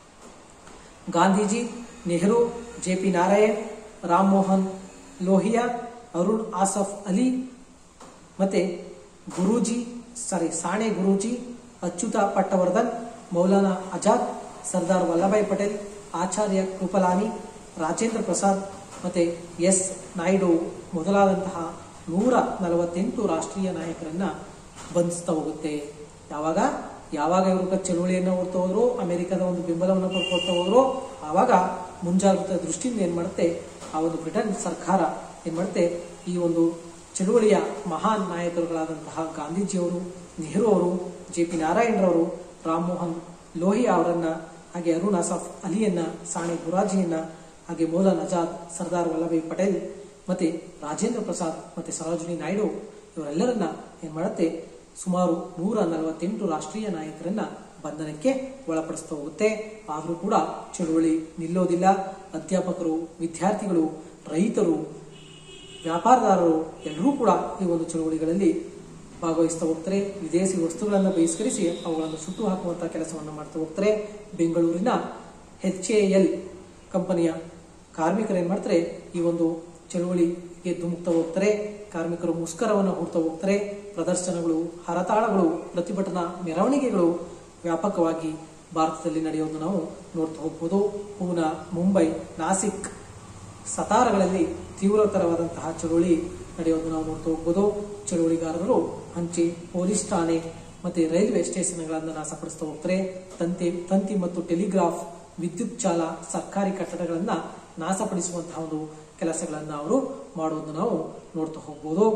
ಗಾಂಧೀಜಿ ನೆಹರು ಜೆ ಪಿ ನಾರಾಯಣ್ ರಾಮ್ ಮೋಹನ್ ಲೋಹಿಯಾ ಅರುಣ್ ಆಸಫ್ ಅಲಿ ಮತ್ತೆ ಗುರೂಜಿ ಸಾರಿ ಸಾಣೆ ಗುರೂಜಿ ಅಚ್ಯುತ ಪಟ್ಟವರ್ಧನ್ ಮೌಲಾನಾ ಆಜಾದ್ ಸರ್ದಾರ್ ವಲ್ಲಭಾಯ್ ಪಟೇಲ್ ಆಚಾರ್ಯ ಕೃಪಲಾನಿ ರಾಜೇಂದ್ರ ಪ್ರಸಾದ್ ಮತ್ತೆ ಎಸ್ ನಾಯ್ಡು ಮೊದಲಾದಂತಹ ನೂರ ನಲವತ್ತೆಂಟು ರಾಷ್ಟ್ರೀಯ ನಾಯಕರನ್ನ ಬಂಧಿಸ್ತಾ ಹೋಗುತ್ತೆ ಯಾವಾಗ ಯಾವಾಗ ಇವರು ಚಳುವಳಿಯನ್ನ ಓಡ್ತಾ ಹೋದ್ರು ಅಮೆರಿಕದ ಒಂದು ಬೆಂಬಲವನ್ನು ಪಡ್ಕೊಳ್ತಾ ಹೋದ್ರು ಆವಾಗ ಮುಂಜಾಗ್ರತಾ ದೃಷ್ಟಿಯಿಂದ ಏನ್ ಮಾಡುತ್ತೆ ಆ ಒಂದು ಬ್ರಿಟನ್ ಸರ್ಕಾರ ಏನ್ ಮಾಡುತ್ತೆ ಈ ಒಂದು ಚಳುವಳಿಯ ಮಹಾನ್ ನಾಯಕರುಗಳಾದಂತಹ ಗಾಂಧೀಜಿಯವರು ನೆಹರು ಅವರು ಜೆ ಪಿ ನಾರಾಯಣರವರು ರಾಮ್ ಮೋಹನ್ ಲೋಹಿಯಾ ಅವರನ್ನ ಹಾಗೆ ಅರುಣ್ ಅಸಫ್ ಅಲಿಯನ್ನ ಸಾಣೆ ಗುರಾಜಿಯನ್ನ ಹಾಗೆ ಮೌಲಾನ್ ಆಜಾದ್ ಸರ್ದಾರ್ ವಲ್ಲಭಾಯ್ ಪಟೇಲ್ ಮತ್ತೆ ರಾಜೇಂದ್ರ ಪ್ರಸಾದ್ ಮತ್ತೆ ಸರೋಜಿನಿ ನಾಯ್ಡು ಇವರೆಲ್ಲರನ್ನ ಏನ್ ಮಾಡುತ್ತೆ ಸುಮಾರು ನೂರ ನಲವತ್ತೆಂಟು ರಾಷ್ಟ್ರೀಯ ನಾಯಕರನ್ನ ಬಂಧನಕ್ಕೆ ಒಳಪಡಿಸ್ತಾ ಹೋಗುತ್ತೆ ಆದರೂ ಕೂಡ ಚಳುವಳಿ ನಿಲ್ಲೋದಿಲ್ಲ ಅಧ್ಯಾಪಕರು ವಿದ್ಯಾರ್ಥಿಗಳು ರೈತರು ವ್ಯಾಪಾರದಾರರು ಎಲ್ಲರೂ ಕೂಡ ಈ ಒಂದು ಚಳುವಳಿಗಳಲ್ಲಿ ಭಾಗವಹಿಸ್ತಾ ಹೋಗ್ತಾರೆ ವಿದೇಶಿ ವಸ್ತುಗಳನ್ನು ಬಹಿಷ್ಕರಿಸಿ ಅವುಗಳನ್ನು ಸುಟ್ಟು ಹಾಕುವಂತಹ ಕೆಲಸವನ್ನು ಮಾಡ್ತಾ ಹೋಗ್ತಾರೆ ಬೆಂಗಳೂರಿನ ಎಚ್ ಎ ಎಲ್ ಕಂಪನಿಯ ಕಾರ್ಮಿಕರು ಏನ್ ಮಾಡ್ತಾರೆ ಈ ಒಂದು ಚಳುವಳಿಗೆ ಧುಮುಕ್ತಾ ಹೋಗ್ತಾರೆ ಕಾರ್ಮಿಕರು ಮುಷ್ಕರವನ್ನು ಹೂಡ್ತಾ ಹೋಗ್ತಾರೆ ಪ್ರದರ್ಶನಗಳು ಹರತಾಳಗಳು ಪ್ರತಿಭಟನಾ ಮೆರವಣಿಗೆಗಳು ವ್ಯಾಪಕವಾಗಿ ಭಾರತದಲ್ಲಿ ನಡೆಯೋದು ನಾವು ನೋಡ್ತಾ ಹೋಗ್ಬೋದು ಪೂನಾ ಮುಂಬೈ ನಾಸಿಕ್ ಸತಾರಗಳಲ್ಲಿ ತೀವ್ರತರವಾದಂತಹ ಚಳುವಳಿ ನಡೆಯೋದು ನಾವು ನೋಡ್ತಾ ಹೋಗ್ಬೋದು ಚಳುವಳಿಗಾರರು ಹಂಚಿ ಪೊಲೀಸ್ ಠಾಣೆ ಮತ್ತೆ ರೈಲ್ವೆ ಸ್ಟೇಷನ್ಗಳನ್ನು ನಾಶಪಡಿಸ್ತಾ ಹೋಗ್ತಾರೆ ತಂತಿ ತಂತಿ ಮತ್ತು ಟೆಲಿಗ್ರಾಫ್ ವಿದ್ಯುತ್ ಚಾಲ ಸರ್ಕಾರಿ ಕಟ್ಟಡಗಳನ್ನ ನಾಶಪಡಿಸುವಂತಹ ಒಂದು ಕೆಲಸಗಳನ್ನ ಅವರು ಮಾಡೋದನ್ನ ನಾವು ನೋಡ್ತಾ ಹೋಗ್ಬೋದು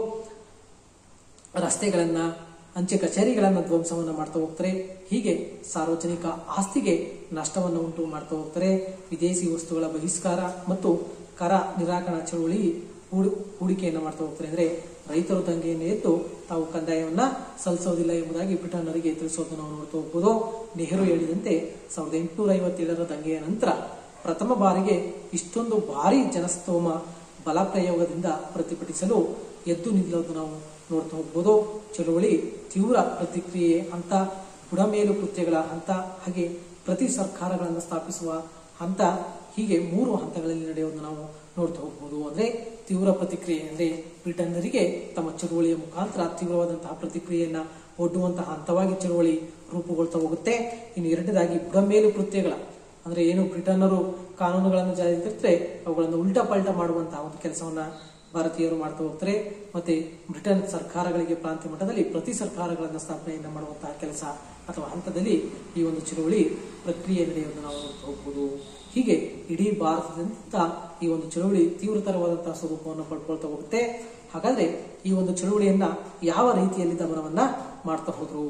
ರಸ್ತೆಗಳನ್ನ ಅಂಚೆ ಕಚೇರಿಗಳನ್ನ ಧ್ವಂಸವನ್ನ ಮಾಡ್ತಾ ಹೋಗ್ತಾರೆ ಹೀಗೆ ಸಾರ್ವಜನಿಕ ಆಸ್ತಿಗೆ ನಷ್ಟವನ್ನು ಉಂಟು ಮಾಡ್ತಾ ಹೋಗ್ತಾರೆ ವಿದೇಶಿ ವಸ್ತುಗಳ ಬಹಿಷ್ಕಾರ ಮತ್ತು ಕರ ನಿರಾಕರಣಾ ಚಳುವಳಿ ಹೂಡು ಹೂಡಿಕೆಯನ್ನು ಮಾಡ್ತಾ ಹೋಗ್ತಾರೆ ಅಂದ್ರೆ ರೈತರು ದಂಗೆಯನ್ನು ಎದ್ದು ತಾವು ಕಂದಾಯವನ್ನ ಸಲ್ಲಿಸೋದಿಲ್ಲ ಎಂಬುದಾಗಿ ಬ್ರಿಟನ್ನರಿಗೆ ತಿಳಿಸೋದನ್ನು ನಾವು ನೋಡ್ತಾ ಹೋಗ್ಬೋದು ನೆಹರು ಹೇಳಿದಂತೆ ಸಾವಿರದ ಎಂಟುನೂರ ಐವತ್ತೇಳರ ದಂಗೆಯ ನಂತರ ಪ್ರಥಮ ಬಾರಿಗೆ ಇಷ್ಟೊಂದು ಭಾರಿ ಜನಸ್ತೋಮ ಬಲಪ್ರಯೋಗದಿಂದ ಪ್ರತಿಭಟಿಸಲು ಎದ್ದು ನಿಲ್ಲೋದು ನಾವು ನೋಡ್ತಾ ಹೋಗ್ಬೋದು ಚಳುವಳಿ ತೀವ್ರ ಪ್ರತಿಕ್ರಿಯೆ ಹಂತ ಬುಡಮೇಲು ಕೃತ್ಯಗಳ ಹಂತ ಹಾಗೆ ಪ್ರತಿ ಸರ್ಕಾರಗಳನ್ನು ಸ್ಥಾಪಿಸುವ ಹಂತ ಹೀಗೆ ಮೂರು ಹಂತಗಳಲ್ಲಿ ನಡೆಯೋದನ್ನು ನಾವು ನೋಡ್ತಾ ಹೋಗ್ಬೋದು ಅಂದ್ರೆ ತೀವ್ರ ಪ್ರತಿಕ್ರಿಯೆ ಅಂದ್ರೆ ಬ್ರಿಟನ್ನರಿಗೆ ತಮ್ಮ ಚಳುವಳಿಯ ಮುಖಾಂತರ ತೀವ್ರವಾದಂತಹ ಪ್ರತಿಕ್ರಿಯೆಯನ್ನ ಒಡ್ಡುವಂತಹ ಹಂತವಾಗಿ ಚಳುವಳಿ ರೂಪುಗೊಳ್ತಾ ಹೋಗುತ್ತೆ ಇನ್ನು ಎರಡನೇದಾಗಿ ಬುಡಮೇಲು ಕೃತ್ಯಗಳ ಅಂದ್ರೆ ಏನು ಬ್ರಿಟನ್ನರು ಕಾನೂನುಗಳನ್ನು ಜಾರಿಗೆ ತರ್ತಾರೆ ಅವುಗಳನ್ನು ಉಲ್ಟಾ ಪಲ್ಟಾ ಮಾಡುವಂತಹ ಒಂದು ಕೆಲಸವನ್ನ ಭಾರತೀಯರು ಮಾಡ್ತಾ ಹೋಗ್ತಾರೆ ಮತ್ತೆ ಬ್ರಿಟನ್ ಸರ್ಕಾರಗಳಿಗೆ ಪ್ರಾಂತ್ಯ ಮಟ್ಟದಲ್ಲಿ ಪ್ರತಿ ಸರ್ಕಾರಗಳನ್ನು ಸ್ಥಾಪನೆಯನ್ನ ಮಾಡುವಂತಹ ಕೆಲಸ ಅಥವಾ ಹಂತದಲ್ಲಿ ಈ ಒಂದು ಚಳುವಳಿ ಪ್ರಕ್ರಿಯೆ ನಡೆಯುವುದನ್ನು ನಾವು ನೋಡ್ತಾ ಹೋಗ್ಬೋದು ಹೀಗೆ ಇಡೀ ಭಾರತದಾದ್ಯಂತ ಈ ಒಂದು ಚಳುವಳಿ ತೀವ್ರತರವಾದಂತಹ ಸ್ವರೂಪವನ್ನು ಪಡ್ಕೊಳ್ತಾ ಹೋಗುತ್ತೆ ಹಾಗಾದ್ರೆ ಈ ಒಂದು ಚಳುವಳಿಯನ್ನ ಯಾವ ರೀತಿಯಲ್ಲಿ ದಮನವನ್ನ ಮಾಡ್ತಾ ಹೋದ್ರು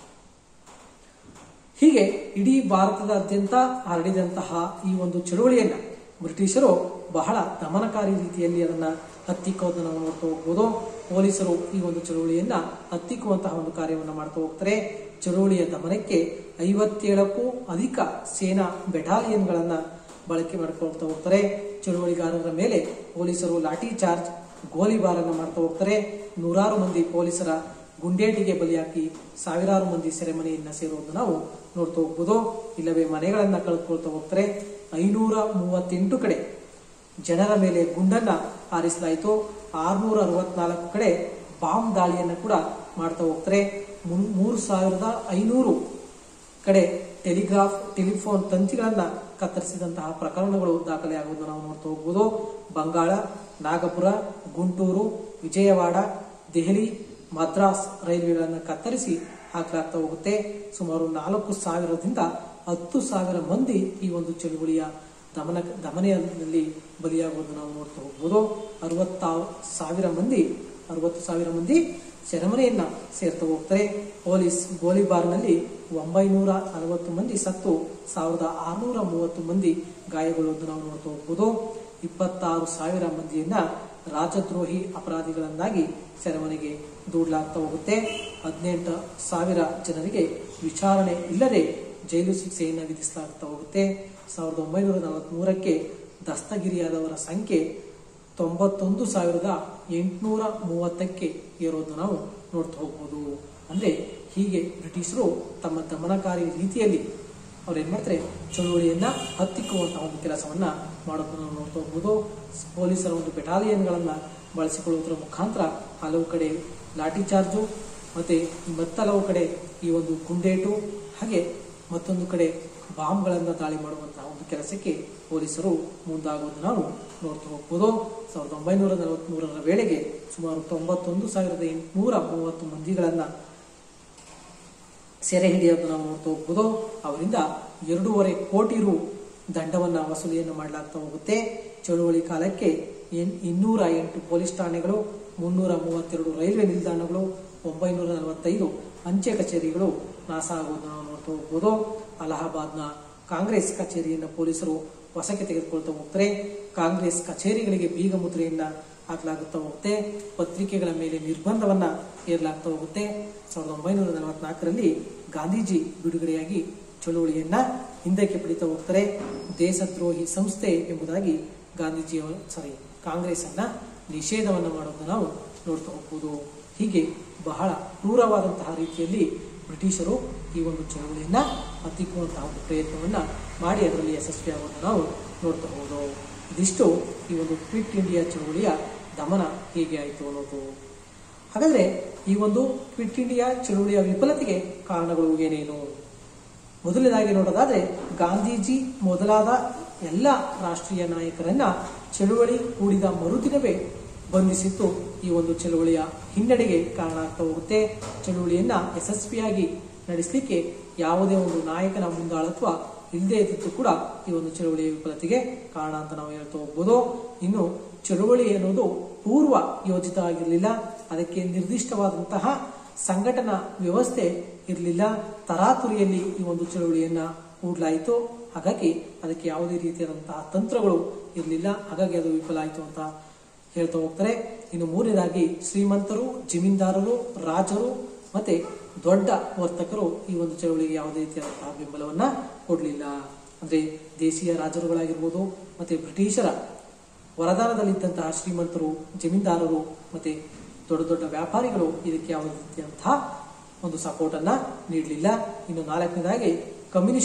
ಹೀಗೆ ಇಡೀ ಭಾರತದಾದ್ಯಂತ ಹರಡಿದಂತಹ ಈ ಒಂದು ಚಳುವಳಿಯನ್ನ ಬ್ರಿಟಿಷರು ಬಹಳ ದಮನಕಾರಿ ರೀತಿಯಲ್ಲಿ ಅದನ್ನ ಹತ್ತಿಕ್ಕೋದನ್ನ ನಾವು ನೋಡ್ತಾ ಹೋಗ್ಬೋದು ಪೊಲೀಸರು ಈ ಒಂದು ಚಳುವಳಿಯನ್ನ ಹತ್ತಿಕ್ಕುವಂತಹ ಒಂದು ಕಾರ್ಯವನ್ನ ಮಾಡ್ತಾ ಹೋಗ್ತಾರೆ ಚಳುವಳಿಯ ದಮನಕ್ಕೆ ಐವತ್ತೇಳಕ್ಕೂ ಅಧಿಕ ಸೇನಾ ಬೆಟಾಲಿಯನ್ಗಳನ್ನ ಬಳಕೆ ಮಾಡ್ಕೊಳ್ತಾ ಹೋಗ್ತಾರೆ ಚಳುವಳಿಗಾರರ ಮೇಲೆ ಪೊಲೀಸರು ಲಾಠಿ ಚಾರ್ಜ್ ಗೋಲಿಬಾರನ್ನ ಮಾಡ್ತಾ ಹೋಗ್ತಾರೆ ನೂರಾರು ಮಂದಿ ಪೊಲೀಸರ ಗುಂಡೇಟಿಗೆ ಬಲಿಯಾಗಿ ಸಾವಿರಾರು ಮಂದಿ ಸೆರೆಮನೆಯನ್ನ ಸೇರುವುದನ್ನು ನಾವು ನೋಡ್ತಾ ಹೋಗ್ಬೋದು ಇಲ್ಲವೇ ಮನೆಗಳನ್ನ ಕಳೆದುಕೊಳ್ತಾ ಹೋಗ್ತಾರೆ ಐನೂರ ಮೂವತ್ತೆಂಟು ಕಡೆ ಜನರ ಮೇಲೆ ಗುಂಡನ್ನ ಹಾರಿಸಲಾಯಿತು ಆರ್ನೂರ ಅರವತ್ನಾಲ್ಕು ಕಡೆ ಬಾಂಬ್ ದಾಳಿಯನ್ನ ಕೂಡ ಮಾಡ್ತಾ ಹೋಗ್ತಾರೆ ಮುನ್- ಮೂರು ಸಾವಿರದ ಐನೂರು ಕಡೆ ಟೆಲಿಗ್ರಾಫ್ ಟೆಲಿಫೋನ್ ತಂತಿಗಳನ್ನ ಕತ್ತರಿಸಿದಂತಹ ಪ್ರಕರಣಗಳು ದಾಖಲೆ ಆಗುವುದನ್ನು ನಾವು ನೋಡ್ತಾ ಹೋಗ್ಬೋದು ಬಂಗಾಳ ನಾಗಪುರ ಗುಂಟೂರು ವಿಜಯವಾಡ ದೆಹಲಿ ಮದ್ರಾಸ್ ರೈಲ್ವೆಗಳನ್ನು ಕತ್ತರಿಸಿ ಹಾಕಲಾಗ್ತಾ ಹೋಗುತ್ತೆ ಸುಮಾರು ನಾಲ್ಕು ಸಾವಿರದಿಂದ ಹತ್ತು ಸಾವಿರ ಮಂದಿ ಈ ಒಂದು ಚಳುವಳಿಯ ದಮನ ದಮನೆಯಲ್ಲಿ ಬಲಿಯಾಗುವುದನ್ನು ನಾವು ನೋಡ್ತಾ ಹೋಗ್ಬೋದು ಅರವತ್ತ ಸಾವಿರ ಮಂದಿ ಅರವತ್ತು ಸಾವಿರ ಮಂದಿ ಸೆರೆಮನೆಯನ್ನ ಸೇರ್ತಾ ಹೋಗ್ತಾರೆ ಪೊಲೀಸ್ ಗೋಲಿಬಾರ್ನಲ್ಲಿ ಒಂಬೈನೂರ ನಲವತ್ತು ಮಂದಿ ಸತ್ತು ಸಾವಿರದ ಆರುನೂರ ಮೂವತ್ತು ಮಂದಿ ಗಾಯಗೊಳ್ಳುವುದನ್ನು ನಾವು ನೋಡ್ತಾ ಹೋಗ್ಬೋದು ಇಪ್ಪತ್ತಾರು ಸಾವಿರ ಮಂದಿಯನ್ನ ರಾಜದ್ರೋಹಿ ಅಪರಾಧಿಗಳನ್ನಾಗಿ ಸೆರೆಮನೆಗೆ ದೂಡಲಾಗ್ತಾ ಹೋಗುತ್ತೆ ಹದಿನೆಂಟು ಸಾವಿರ ಜನರಿಗೆ ವಿಚಾರಣೆ ಇಲ್ಲದೆ ಜೈಲು ಶಿಕ್ಷೆಯನ್ನು ವಿಧಿಸಲಾಗ್ತಾ ಹೋಗುತ್ತೆ ಸಾವಿರದ ಒಂಬೈನೂರ ನಲವತ್ಮೂರಕ್ಕೆ ದಸ್ತಗಿರಿಯಾದವರ ಸಂಖ್ಯೆ ತೊಂಬತ್ತೊಂದು ಸಾವಿರದ ಎಂಟುನೂರ ಮೂವತ್ತಕ್ಕೆ ಏರೋದನ್ನು ನಾವು ನೋಡ್ತಾ ಹೋಗ್ಬೋದು ಅಂದ್ರೆ ಹೀಗೆ ಬ್ರಿಟಿಷರು ತಮ್ಮ ದಮನಕಾರಿ ರೀತಿಯಲ್ಲಿ ಅವ್ರು ಏನ್ ಮಾಡ್ತಾರೆ ಚಳುವಳಿಯನ್ನ ಹತ್ತಿಕ್ಕುವಂತಹ ಒಂದು ಕೆಲಸವನ್ನ ಮಾಡೋದನ್ನ ನಾವು ನೋಡ್ತಾ ಹೋಗ್ಬೋದು ಪೊಲೀಸರ ಒಂದು ಬೆಟಾಲಿಯನ್ಗಳನ್ನ ಬಳಸಿಕೊಳ್ಳುವುದರ ಮುಖಾಂತರ ಹಲವು ಕಡೆ ಲಾಠಿ ಚಾರ್ಜು ಮತ್ತೆ ಮತ್ತಲವು ಕಡೆ ಈ ಒಂದು ಗುಂಡೇಟು ಹಾಗೆ ಮತ್ತೊಂದು ಕಡೆ ಬಾಂಬ್ಗಳನ್ನ ದಾಳಿ ಮಾಡುವಂತಹ ಒಂದು ಕೆಲಸಕ್ಕೆ ಪೊಲೀಸರು ಮುಂದಾಗುವುದನ್ನು ನಾವು ನೋಡ್ತಾ ಹೋಗ್ಬೋದು ಸಾವಿರದ ಒಂಬೈನೂರ ನಲವತ್ಮೂರರ ವೇಳೆಗೆ ಸುಮಾರು ತೊಂಬತ್ತೊಂದು ಸಾವಿರದ ಎಂಟುನೂರ ಮೂವತ್ತು ಮಂದಿಗಳನ್ನ ಸೆರೆ ಹಿಡಿಯೋದು ನಾವು ನೋಡ್ತಾ ಹೋಗ್ಬೋದು ಅವರಿಂದ ಎರಡೂವರೆ ಕೋಟಿ ರು ದಂಡವನ್ನ ವಸೂಲಿಯನ್ನು ಮಾಡಲಾಗ್ತಾ ಹೋಗುತ್ತೆ ಚಳುವಳಿ ಕಾಲಕ್ಕೆ ಎನ್- ಇನ್ನೂರ ಎಂಟು ಪೊಲೀಸ್ ಠಾಣೆಗಳು ಮುನ್ನೂರ ಮೂವತ್ತೆರಡು ರೈಲ್ವೆ ನಿಲ್ದಾಣಗಳು ಒಂಬೈನೂರ ನಲವತ್ತೈದು ಅಂಚೆ ಕಚೇರಿಗಳು ನಾಶ ಆಗುವುದನ್ನು ನಾವು ನೋಡ್ತಾ ಹೋಗ್ಬೋದು ಅಲಹಾಬಾದ್ನ ಕಾಂಗ್ರೆಸ್ ಕಚೇರಿಯನ್ನು ಪೊಲೀಸರು ವಶಕ್ಕೆ ತೆಗೆದುಕೊಳ್ತಾ ಹೋಗ್ತಾರೆ ಕಾಂಗ್ರೆಸ್ ಕಚೇರಿಗಳಿಗೆ ಬೀಗ ಮುದ್ರೆಯನ್ನ ಹಾಕಲಾಗುತ್ತಾ ಹೋಗುತ್ತೆ ಪತ್ರಿಕೆಗಳ ಮೇಲೆ ನಿರ್ಬಂಧವನ್ನ ಹೇರಲಾಗ್ತಾ ಹೋಗುತ್ತೆ ಸಾವಿರದ ಒಂಬೈನೂರ ನಲವತ್ನಾಲ್ಕರಲ್ಲಿ ಗಾಂಧೀಜಿ ಬಿಡುಗಡೆಯಾಗಿ ಚಳುವಳಿಯನ್ನ ಹಿಂದಕ್ಕೆ ಪಡಿತಾ ಹೋಗ್ತಾರೆ ದೇಶದ್ರೋಹಿ ಸಂಸ್ಥೆ ಎಂಬುದಾಗಿ ಗಾಂಧೀಜಿ ಸಾರಿ ಕಾಂಗ್ರೆಸ್ ಅನ್ನ ನಿಷೇಧವನ್ನ ಮಾಡೋದನ್ನ ನಾವು ನೋಡ್ತಾ ಹೋಗ್ಬೋದು ಹೀಗೆ ಬಹಳ ಕ್ರೂರವಾದಂತಹ ರೀತಿಯಲ್ಲಿ ಬ್ರಿಟಿಷರು ಈ ಒಂದು ಚಳುವಳಿಯನ್ನ ಹತ್ತಿಕ್ಕುವಂತಹ ಒಂದು ಪ್ರಯತ್ನವನ್ನ ಮಾಡಿ ಅದರಲ್ಲಿ ಯಶಸ್ವಿಯಾಗುವುದನ್ನು ನಾವು ನೋಡ್ತಾ ಹೋಗೋದು ಇದಿಷ್ಟು ಈ ಒಂದು ಕ್ವಿಟ್ ಇಂಡಿಯಾ ಚಳುವಳಿಯ ದಮನ ಹೇಗೆ ಆಯಿತು ಅನ್ನೋದು ಹಾಗಾದ್ರೆ ಈ ಒಂದು ಕ್ವಿಟ್ ಇಂಡಿಯಾ ಚಳುವಳಿಯ ವಿಫಲತೆಗೆ ಕಾರಣಗಳು ಏನೇನು ಮೊದಲನೇದಾಗಿ ನೋಡೋದಾದ್ರೆ ಗಾಂಧೀಜಿ ಮೊದಲಾದ ಎಲ್ಲ ರಾಷ್ಟ್ರೀಯ ನಾಯಕರನ್ನ ಚಳುವಳಿ ಕೂಡಿದ ಮರುದಿನವೇ ಬಂಧಿಸಿದ್ದು ಈ ಒಂದು ಚಳುವಳಿಯ ಹಿನ್ನಡೆಗೆ ಕಾರಣ ಆಗ್ತಾ ಹೋಗುತ್ತೆ ಚಳುವಳಿಯನ್ನ ಯಶಸ್ವಿಯಾಗಿ ನಡೆಸಲಿಕ್ಕೆ ಯಾವುದೇ ಒಂದು ನಾಯಕನ ಮುಂದಾಳತ್ವ ಇಲ್ಲದೆ ಇದ್ದಿದ್ದು ಕೂಡ ಈ ಒಂದು ಚಳುವಳಿಯ ವಿಫಲತೆಗೆ ಕಾರಣ ಅಂತ ನಾವು ಹೇಳ್ತಾ ಹೋಗ್ಬೋದು ಇನ್ನು ಚಳುವಳಿ ಅನ್ನೋದು ಪೂರ್ವ ಯೋಜಿತ ಆಗಿರಲಿಲ್ಲ ಅದಕ್ಕೆ ನಿರ್ದಿಷ್ಟವಾದಂತಹ ಸಂಘಟನಾ ವ್ಯವಸ್ಥೆ ಇರಲಿಲ್ಲ ತರಾತುರಿಯಲ್ಲಿ ಈ ಒಂದು ಚಳುವಳಿಯನ್ನ ಹೂಡ್ಲಾಯಿತು ಹಾಗಾಗಿ ಅದಕ್ಕೆ ಯಾವುದೇ ರೀತಿಯಾದಂತಹ ತಂತ್ರಗಳು ಇರಲಿಲ್ಲ ಹಾಗಾಗಿ ಅದು ವಿಫಲ ಆಯಿತು ಅಂತ ಹೇಳ್ತಾ ಹೋಗ್ತಾರೆ ಇನ್ನು ಮೂರನೇದಾಗಿ ಶ್ರೀಮಂತರು ಜಮೀನ್ದಾರರು ರಾಜರು ಮತ್ತೆ ದೊಡ್ಡ ವರ್ತಕರು ಈ ಒಂದು ಚಳವಳಿಗೆ ಯಾವುದೇ ರೀತಿಯಾದಂತಹ ಬೆಂಬಲವನ್ನ ಕೊಡಲಿಲ್ಲ ಅಂದ್ರೆ ದೇಶೀಯ ರಾಜರುಗಳಾಗಿರ್ಬೋದು ಮತ್ತೆ ಬ್ರಿಟಿಷರ ವರದಾನದಲ್ಲಿದ್ದಂತಹ ಶ್ರೀಮಂತರು ಜಮೀನ್ದಾರರು ಮತ್ತೆ ದೊಡ್ಡ ದೊಡ್ಡ ವ್ಯಾಪಾರಿಗಳು ಇದಕ್ಕೆ ಯಾವುದೇ ರೀತಿಯಂತಹ ಒಂದು ಸಪೋರ್ಟ್ ಅನ್ನ ನೀಡಲಿಲ್ಲ ಇನ್ನು ನಾಲ್ಕನೇದಾಗಿ ಕಮ್ಯುನಿಸ್ಟರು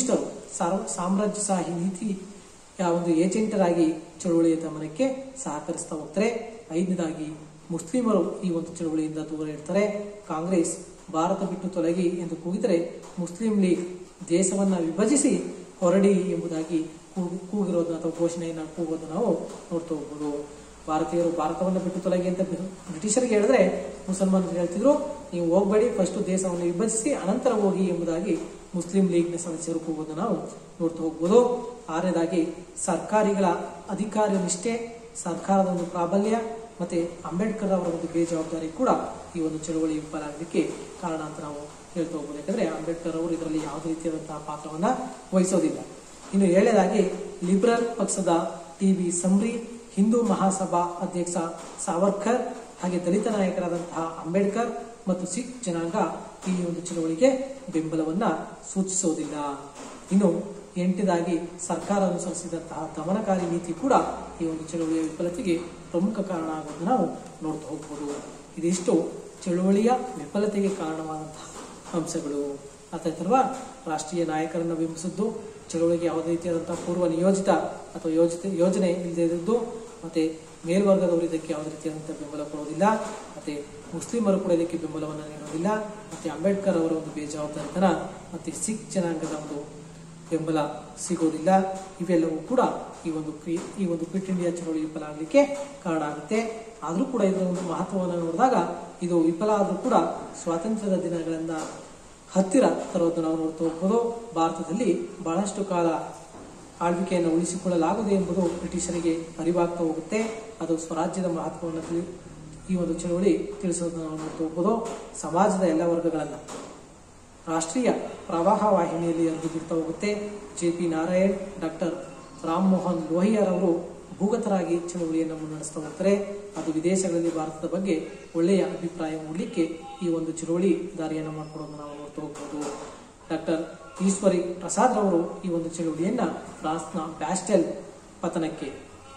ಸಾರ್ವ ಸಾಮ್ರಾಜ್ಯಶಾಹಿ ನೀತಿಯ ಒಂದು ಏಜೆಂಟರಾಗಿ ಚಳುವಳಿಯ ದಮನಕ್ಕೆ ಸಹಕರಿಸ್ತಾ ಹೋಗ್ತಾರೆ ಐದನೇದಾಗಿ ಮುಸ್ಲಿಮರು ಈ ಒಂದು ಚಳುವಳಿಯಿಂದ ದೂರ ಇರ್ತಾರೆ ಕಾಂಗ್ರೆಸ್ ಭಾರತ ಬಿಟ್ಟು ತೊಲಗಿ ಎಂದು ಕೂಗಿದರೆ ಮುಸ್ಲಿಂ ಲೀಗ್ ದೇಶವನ್ನ ವಿಭಜಿಸಿ ಹೊರಡಿ ಎಂಬುದಾಗಿ ಕೂಗು- ಕೂಗಿರೋದನ್ನ ಅಥವಾ ಘೋಷಣೆಯನ್ನು ಕೂಗೋದನ್ನ ನಾವು ನೋಡ್ತಾ ಹೋಗ್ಬೋದು ಭಾರತೀಯರು ಭಾರತವನ್ನು ಬಿಟ್ಟು ತೊಲಗಿ ಅಂತ ಬಿ- ಬ್ರಿಟಿಷರಿಗೆ ಹೇಳಿದ್ರೆ ಮುಸಲ್ಮಾನರು ಹೇಳ್ತಿದ್ರು ನೀವು ಹೋಗ್ಬೇಡಿ ಫಸ್ಟ್ ದೇಶವನ್ನು ವಿಭಜಿಸಿ ಅನಂತರ ಹೋಗಿ ಎಂಬುದಾಗಿ ಮುಸ್ಲಿಂ ಲೀಗ್ನ ಸದಸ್ಯರು ಕೂಗೋದನ್ನ ನಾವು ನೋಡ್ತಾ ಹೋಗ್ಬೋದು ಆರನೇದಾಗಿ ಸರ್ಕಾರಿಗಳ ಅಧಿಕಾರ ನಿಷ್ಠೆ ಸರ್ಕಾರದ ಒಂದು ಪ್ರಾಬಲ್ಯ ಮತ್ತೆ ಅಂಬೇಡ್ಕರ್ ಅವರ ಒಂದು ಬೇಜವಾಬ್ದಾರಿ ಕೂಡ ಈ ಒಂದು ಚಳುವಳಿ ವಿಫಲ ಆಗಲಿಕ್ಕೆ ಕಾರಣ ಅಂತ ನಾವು ಹೇಳ್ತಾ ಹೋಗ್ಬೋದು ಯಾಕಂದ್ರೆ ಅಂಬೇಡ್ಕರ್ ಅವರು ಇದರಲ್ಲಿ ಯಾವುದೇ ರೀತಿಯಾದಂತಹ ಪಾತ್ರವನ್ನ ವಹಿಸೋದಿಲ್ಲ ಇನ್ನು ಏಳನೇದಾಗಿ ಲಿಬರಲ್ ಪಕ್ಷದ ಟಿ ಬಿ ಸಂಬ್ರಿ ಹಿಂದೂ ಮಹಾಸಭಾ ಅಧ್ಯಕ್ಷ ಸಾವರ್ಕರ್ ಹಾಗೆ ದಲಿತ ನಾಯಕರಾದಂತಹ ಅಂಬೇಡ್ಕರ್ ಮತ್ತು ಸಿಖ್ ಜನಾಂಗ ಈ ಒಂದು ಚಳುವಳಿಗೆ ಬೆಂಬಲವನ್ನ ಸೂಚಿಸೋದಿಲ್ಲ ಇನ್ನು ಎಂಟನೇದಾಗಿ ಸರ್ಕಾರ ಅನುಸರಿಸಿದಂತಹ ದಮನಕಾರಿ ನೀತಿ ಕೂಡ ಈ ಒಂದು ಚಳುವಳಿಯ ವಿಫಲತೆಗೆ ಪ್ರಮುಖ ಕಾರಣ ಆಗೋದನ್ನು ನಾವು ನೋಡ್ತಾ ಹೋಗ್ಬೋದು ಇದಿಷ್ಟು ಚಳುವಳಿಯ ವಿಫಲತೆಗೆ ಕಾರಣವಾದಂತಹ ಅಂಶಗಳು ಅರ್ಥಾಯ್ತಲ್ವಾ ರಾಷ್ಟ್ರೀಯ ನಾಯಕರನ್ನು ಬಿಂಬಿಸಿದ್ದು ಚಳುವಳಿಗೆ ಯಾವುದೇ ರೀತಿಯಾದಂತಹ ಪೂರ್ವ ನಿಯೋಜಿತ ಅಥವಾ ಯೋಜಿತ ಯೋಜನೆ ಇಲ್ಲದೆ ಇದ್ದದ್ದು ಮತ್ತೆ ಮೇಲ್ವರ್ಗದವರು ಇದಕ್ಕೆ ಯಾವುದೇ ರೀತಿಯಾದಂತಹ ಬೆಂಬಲ ಕೊಡೋದಿಲ್ಲ ಮತ್ತೆ ಮುಸ್ಲಿಮರು ಕೂಡ ಇದಕ್ಕೆ ಬೆಂಬಲವನ್ನು ನೀಡೋದಿಲ್ಲ ಮತ್ತೆ ಅಂಬೇಡ್ಕರ್ ಅವರ ಒಂದು ಬೇಜವಾಬ್ದಾರಿತನ ಮತ್ತೆ ಸಿಖ್ ಜನಾಂಗದ ಒಂದು ಬೆಂಬಲ ಸಿಗೋದಿಲ್ಲ ಇವೆಲ್ಲವೂ ಕೂಡ ಈ ಒಂದು ಕ್ರಿ- ಈ ಒಂದು ಕ್ವಿಟ್ ಇಂಡಿಯಾ ಚಳವಳಿ ವಿಫಲ ಆಗಲಿಕ್ಕೆ ಕಾರಣ ಆಗುತ್ತೆ ಆದರೂ ಕೂಡ ಇದರ ಒಂದು ಮಹತ್ವವನ್ನು ನೋಡಿದಾಗ ಇದು ವಿಫಲ ಆದರೂ ಕೂಡ ಸ್ವಾತಂತ್ರ್ಯದ ದಿನಗಳಿಂದ ಹತ್ತಿರ ತರೋದು ನಾವು ನೋಡ್ತಾ ಹೋಗ್ಬೋದು ಭಾರತದಲ್ಲಿ ಬಹಳಷ್ಟು ಕಾಲ ಆಳ್ವಿಕೆಯನ್ನು ಉಳಿಸಿಕೊಳ್ಳಲಾಗದು ಎಂಬುದು ಬ್ರಿಟಿಷರಿಗೆ ಅರಿವಾಗ್ತಾ ಹೋಗುತ್ತೆ ಅದು ಸ್ವರಾಜ್ಯದ ಮಹತ್ವವನ್ನು ತಿಳಿ ಈ ಒಂದು ಚಳವಳಿ ತಿಳಿಸೋದನ್ನು ನಾವು ನೋಡ್ತಾ ಹೋಗ್ಬೋದು ಸಮಾಜದ ಎಲ್ಲ ವರ್ಗಗಳನ್ನು ರಾಷ್ಟ್ರೀಯ ಪ್ರವಾಹ ವಾಹಿನಿಯಲ್ಲಿ ಹರಿದು ಬಿಡ್ತಾ ಹೋಗುತ್ತೆ J P Narayan doctor Ram Mohan ಲೋಹಿಯಾರ್ ಅವರು ಭೂಗತರಾಗಿ ಚಳವಳಿಯನ್ನು ಮುನ್ನಡೆಸ್ತಾ ಹೋಗ್ತಾರೆ ಅದು ವಿದೇಶಗಳಲ್ಲಿ ಭಾರತದ ಬಗ್ಗೆ ಒಳ್ಳೆಯ ಅಭಿಪ್ರಾಯ ಮೂಡಲಿಕ್ಕೆ ಈ ಒಂದು ಚಳವಳಿ ದಾರಿಯನ್ನು ಮಾಡಿಕೊಡೋದನ್ನು ನಾವು ನೋಡ್ತಾ ಹೋಗ್ಬೋದು ಡಾಕ್ಟರ್ ಈಶ್ವರಿ ಪ್ರಸಾದ್ ರವರು ಈ ಒಂದು ಚಳವಳಿಯನ್ನ ಫ್ರಾನ್ಸ್ನ ಬ್ಯಾಸ್ಟೆಲ್ ಪತನಕ್ಕೆ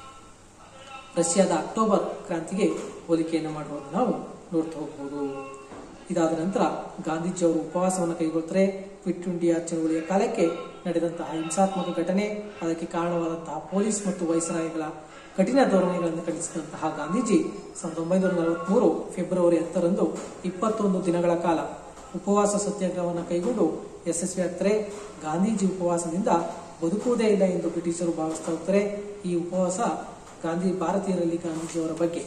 ರಷ್ಯಾದ ಅಕ್ಟೋಬರ್ ಕ್ರಾಂತಿಗೆ ಹೋಲಿಕೆಯನ್ನು ಮಾಡುವುದನ್ನು ನಾವು ನೋಡ್ತಾ ಹೋಗ್ಬೋದು ಇದಾದ ನಂತರ ಗಾಂಧೀಜಿ ಅವರು ಉಪವಾಸವನ್ನು ಕೈಗೊಳ್ತಾರೆ ಕ್ವಿಟ್ ಇಂಡಿಯಾ ಚಳವಳಿಯ ಕಾಲಕ್ಕೆ ನಡೆದಂತಹ ಹಿಂಸಾತ್ಮಕ ಘಟನೆ ಅದಕ್ಕೆ ಕಾರಣವಾದಂತಹ ಪೊಲೀಸ್ ಮತ್ತು ವೈಸರಾಯಿಗಳ ಕಠಿಣ ಧೋರಣೆಗಳನ್ನು ಖಂಡಿಸಿದಂತಹ ಗಾಂಧೀಜಿ ಸಾವಿರದ ಒಂಬೈನೂರ ನಲವತ್ಮೂರು ಫೆಬ್ರವರಿ ಹತ್ತರಂದು ಇಪ್ಪತ್ತೊಂದು ದಿನಗಳ ಕಾಲ ಉಪವಾಸ ಸತ್ಯಾಗ್ರಹವನ್ನು ಕೈಗೊಂಡು ಯಶಸ್ವಿಯಾಗ್ತಾರೆ ಗಾಂಧೀಜಿ ಉಪವಾಸದಿಂದ ಬದುಕುವುದೇ ಇಲ್ಲ ಎಂದು ಬ್ರಿಟಿಷರು ಭಾವಿಸ್ತಾ ಹೋಗ್ತಾರೆ ಈ ಉಪವಾಸ ಗಾಂಧಿ ಭಾರತೀಯರಲ್ಲಿ ಗಾಂಧೀಜಿಯವರ ಬಗ್ಗೆ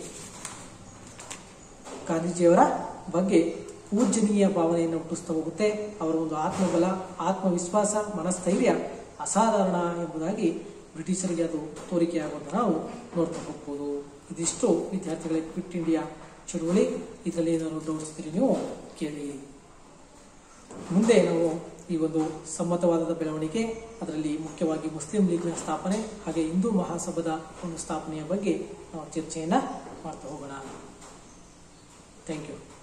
ಗಾಂಧೀಜಿಯವರ ಬಗ್ಗೆ ಪೂಜನೀಯ ಭಾವನೆಯನ್ನು ಹುಟ್ಟಿಸ್ತಾ ಹೋಗುತ್ತೆ ಅವರ ಒಂದು ಆತ್ಮಬಲ ಆತ್ಮವಿಶ್ವಾಸ ಮನಸ್ಥೈರ್ಯ ಅಸಾಧಾರಣ ಎಂಬುದಾಗಿ ಬ್ರಿಟಿಷರಿಗೆ ಅದು ತೋರಿಕೆಯಾಗೋದನ್ನು ನಾವು ನೋಡ್ತಾ ಹೋಗ್ಬೋದು ಇದಿಷ್ಟು ವಿದ್ಯಾರ್ಥಿಗಳಿಗೆ ಕ್ವಿಟ್ ಇಂಡಿಯಾ ಚಳುವಳಿ ಇದರಲ್ಲಿ ಏನಾದ್ರು ಡೌಟ್ಸ್ ಇದ್ರೆ ನೀವು ಕೇಳಿ ಮುಂದೆ ನಾವು ಈ ಒಂದು ಸಮ್ಮತವಾದದ ಬೆಳವಣಿಗೆ ಅದರಲ್ಲಿ ಮುಖ್ಯವಾಗಿ ಮುಸ್ಲಿಂ ಲೀಗ್ನ ಸ್ಥಾಪನೆ ಹಾಗೆ ಹಿಂದೂ ಮಹಾಸಭಾದ ಒಂದು ಸ್ಥಾಪನೆಯ ಬಗ್ಗೆ ನಾವು ಚರ್ಚೆಯನ್ನ ಮಾಡ್ತಾ ಹೋಗೋಣ ಥ್ಯಾಂಕ್ ಯು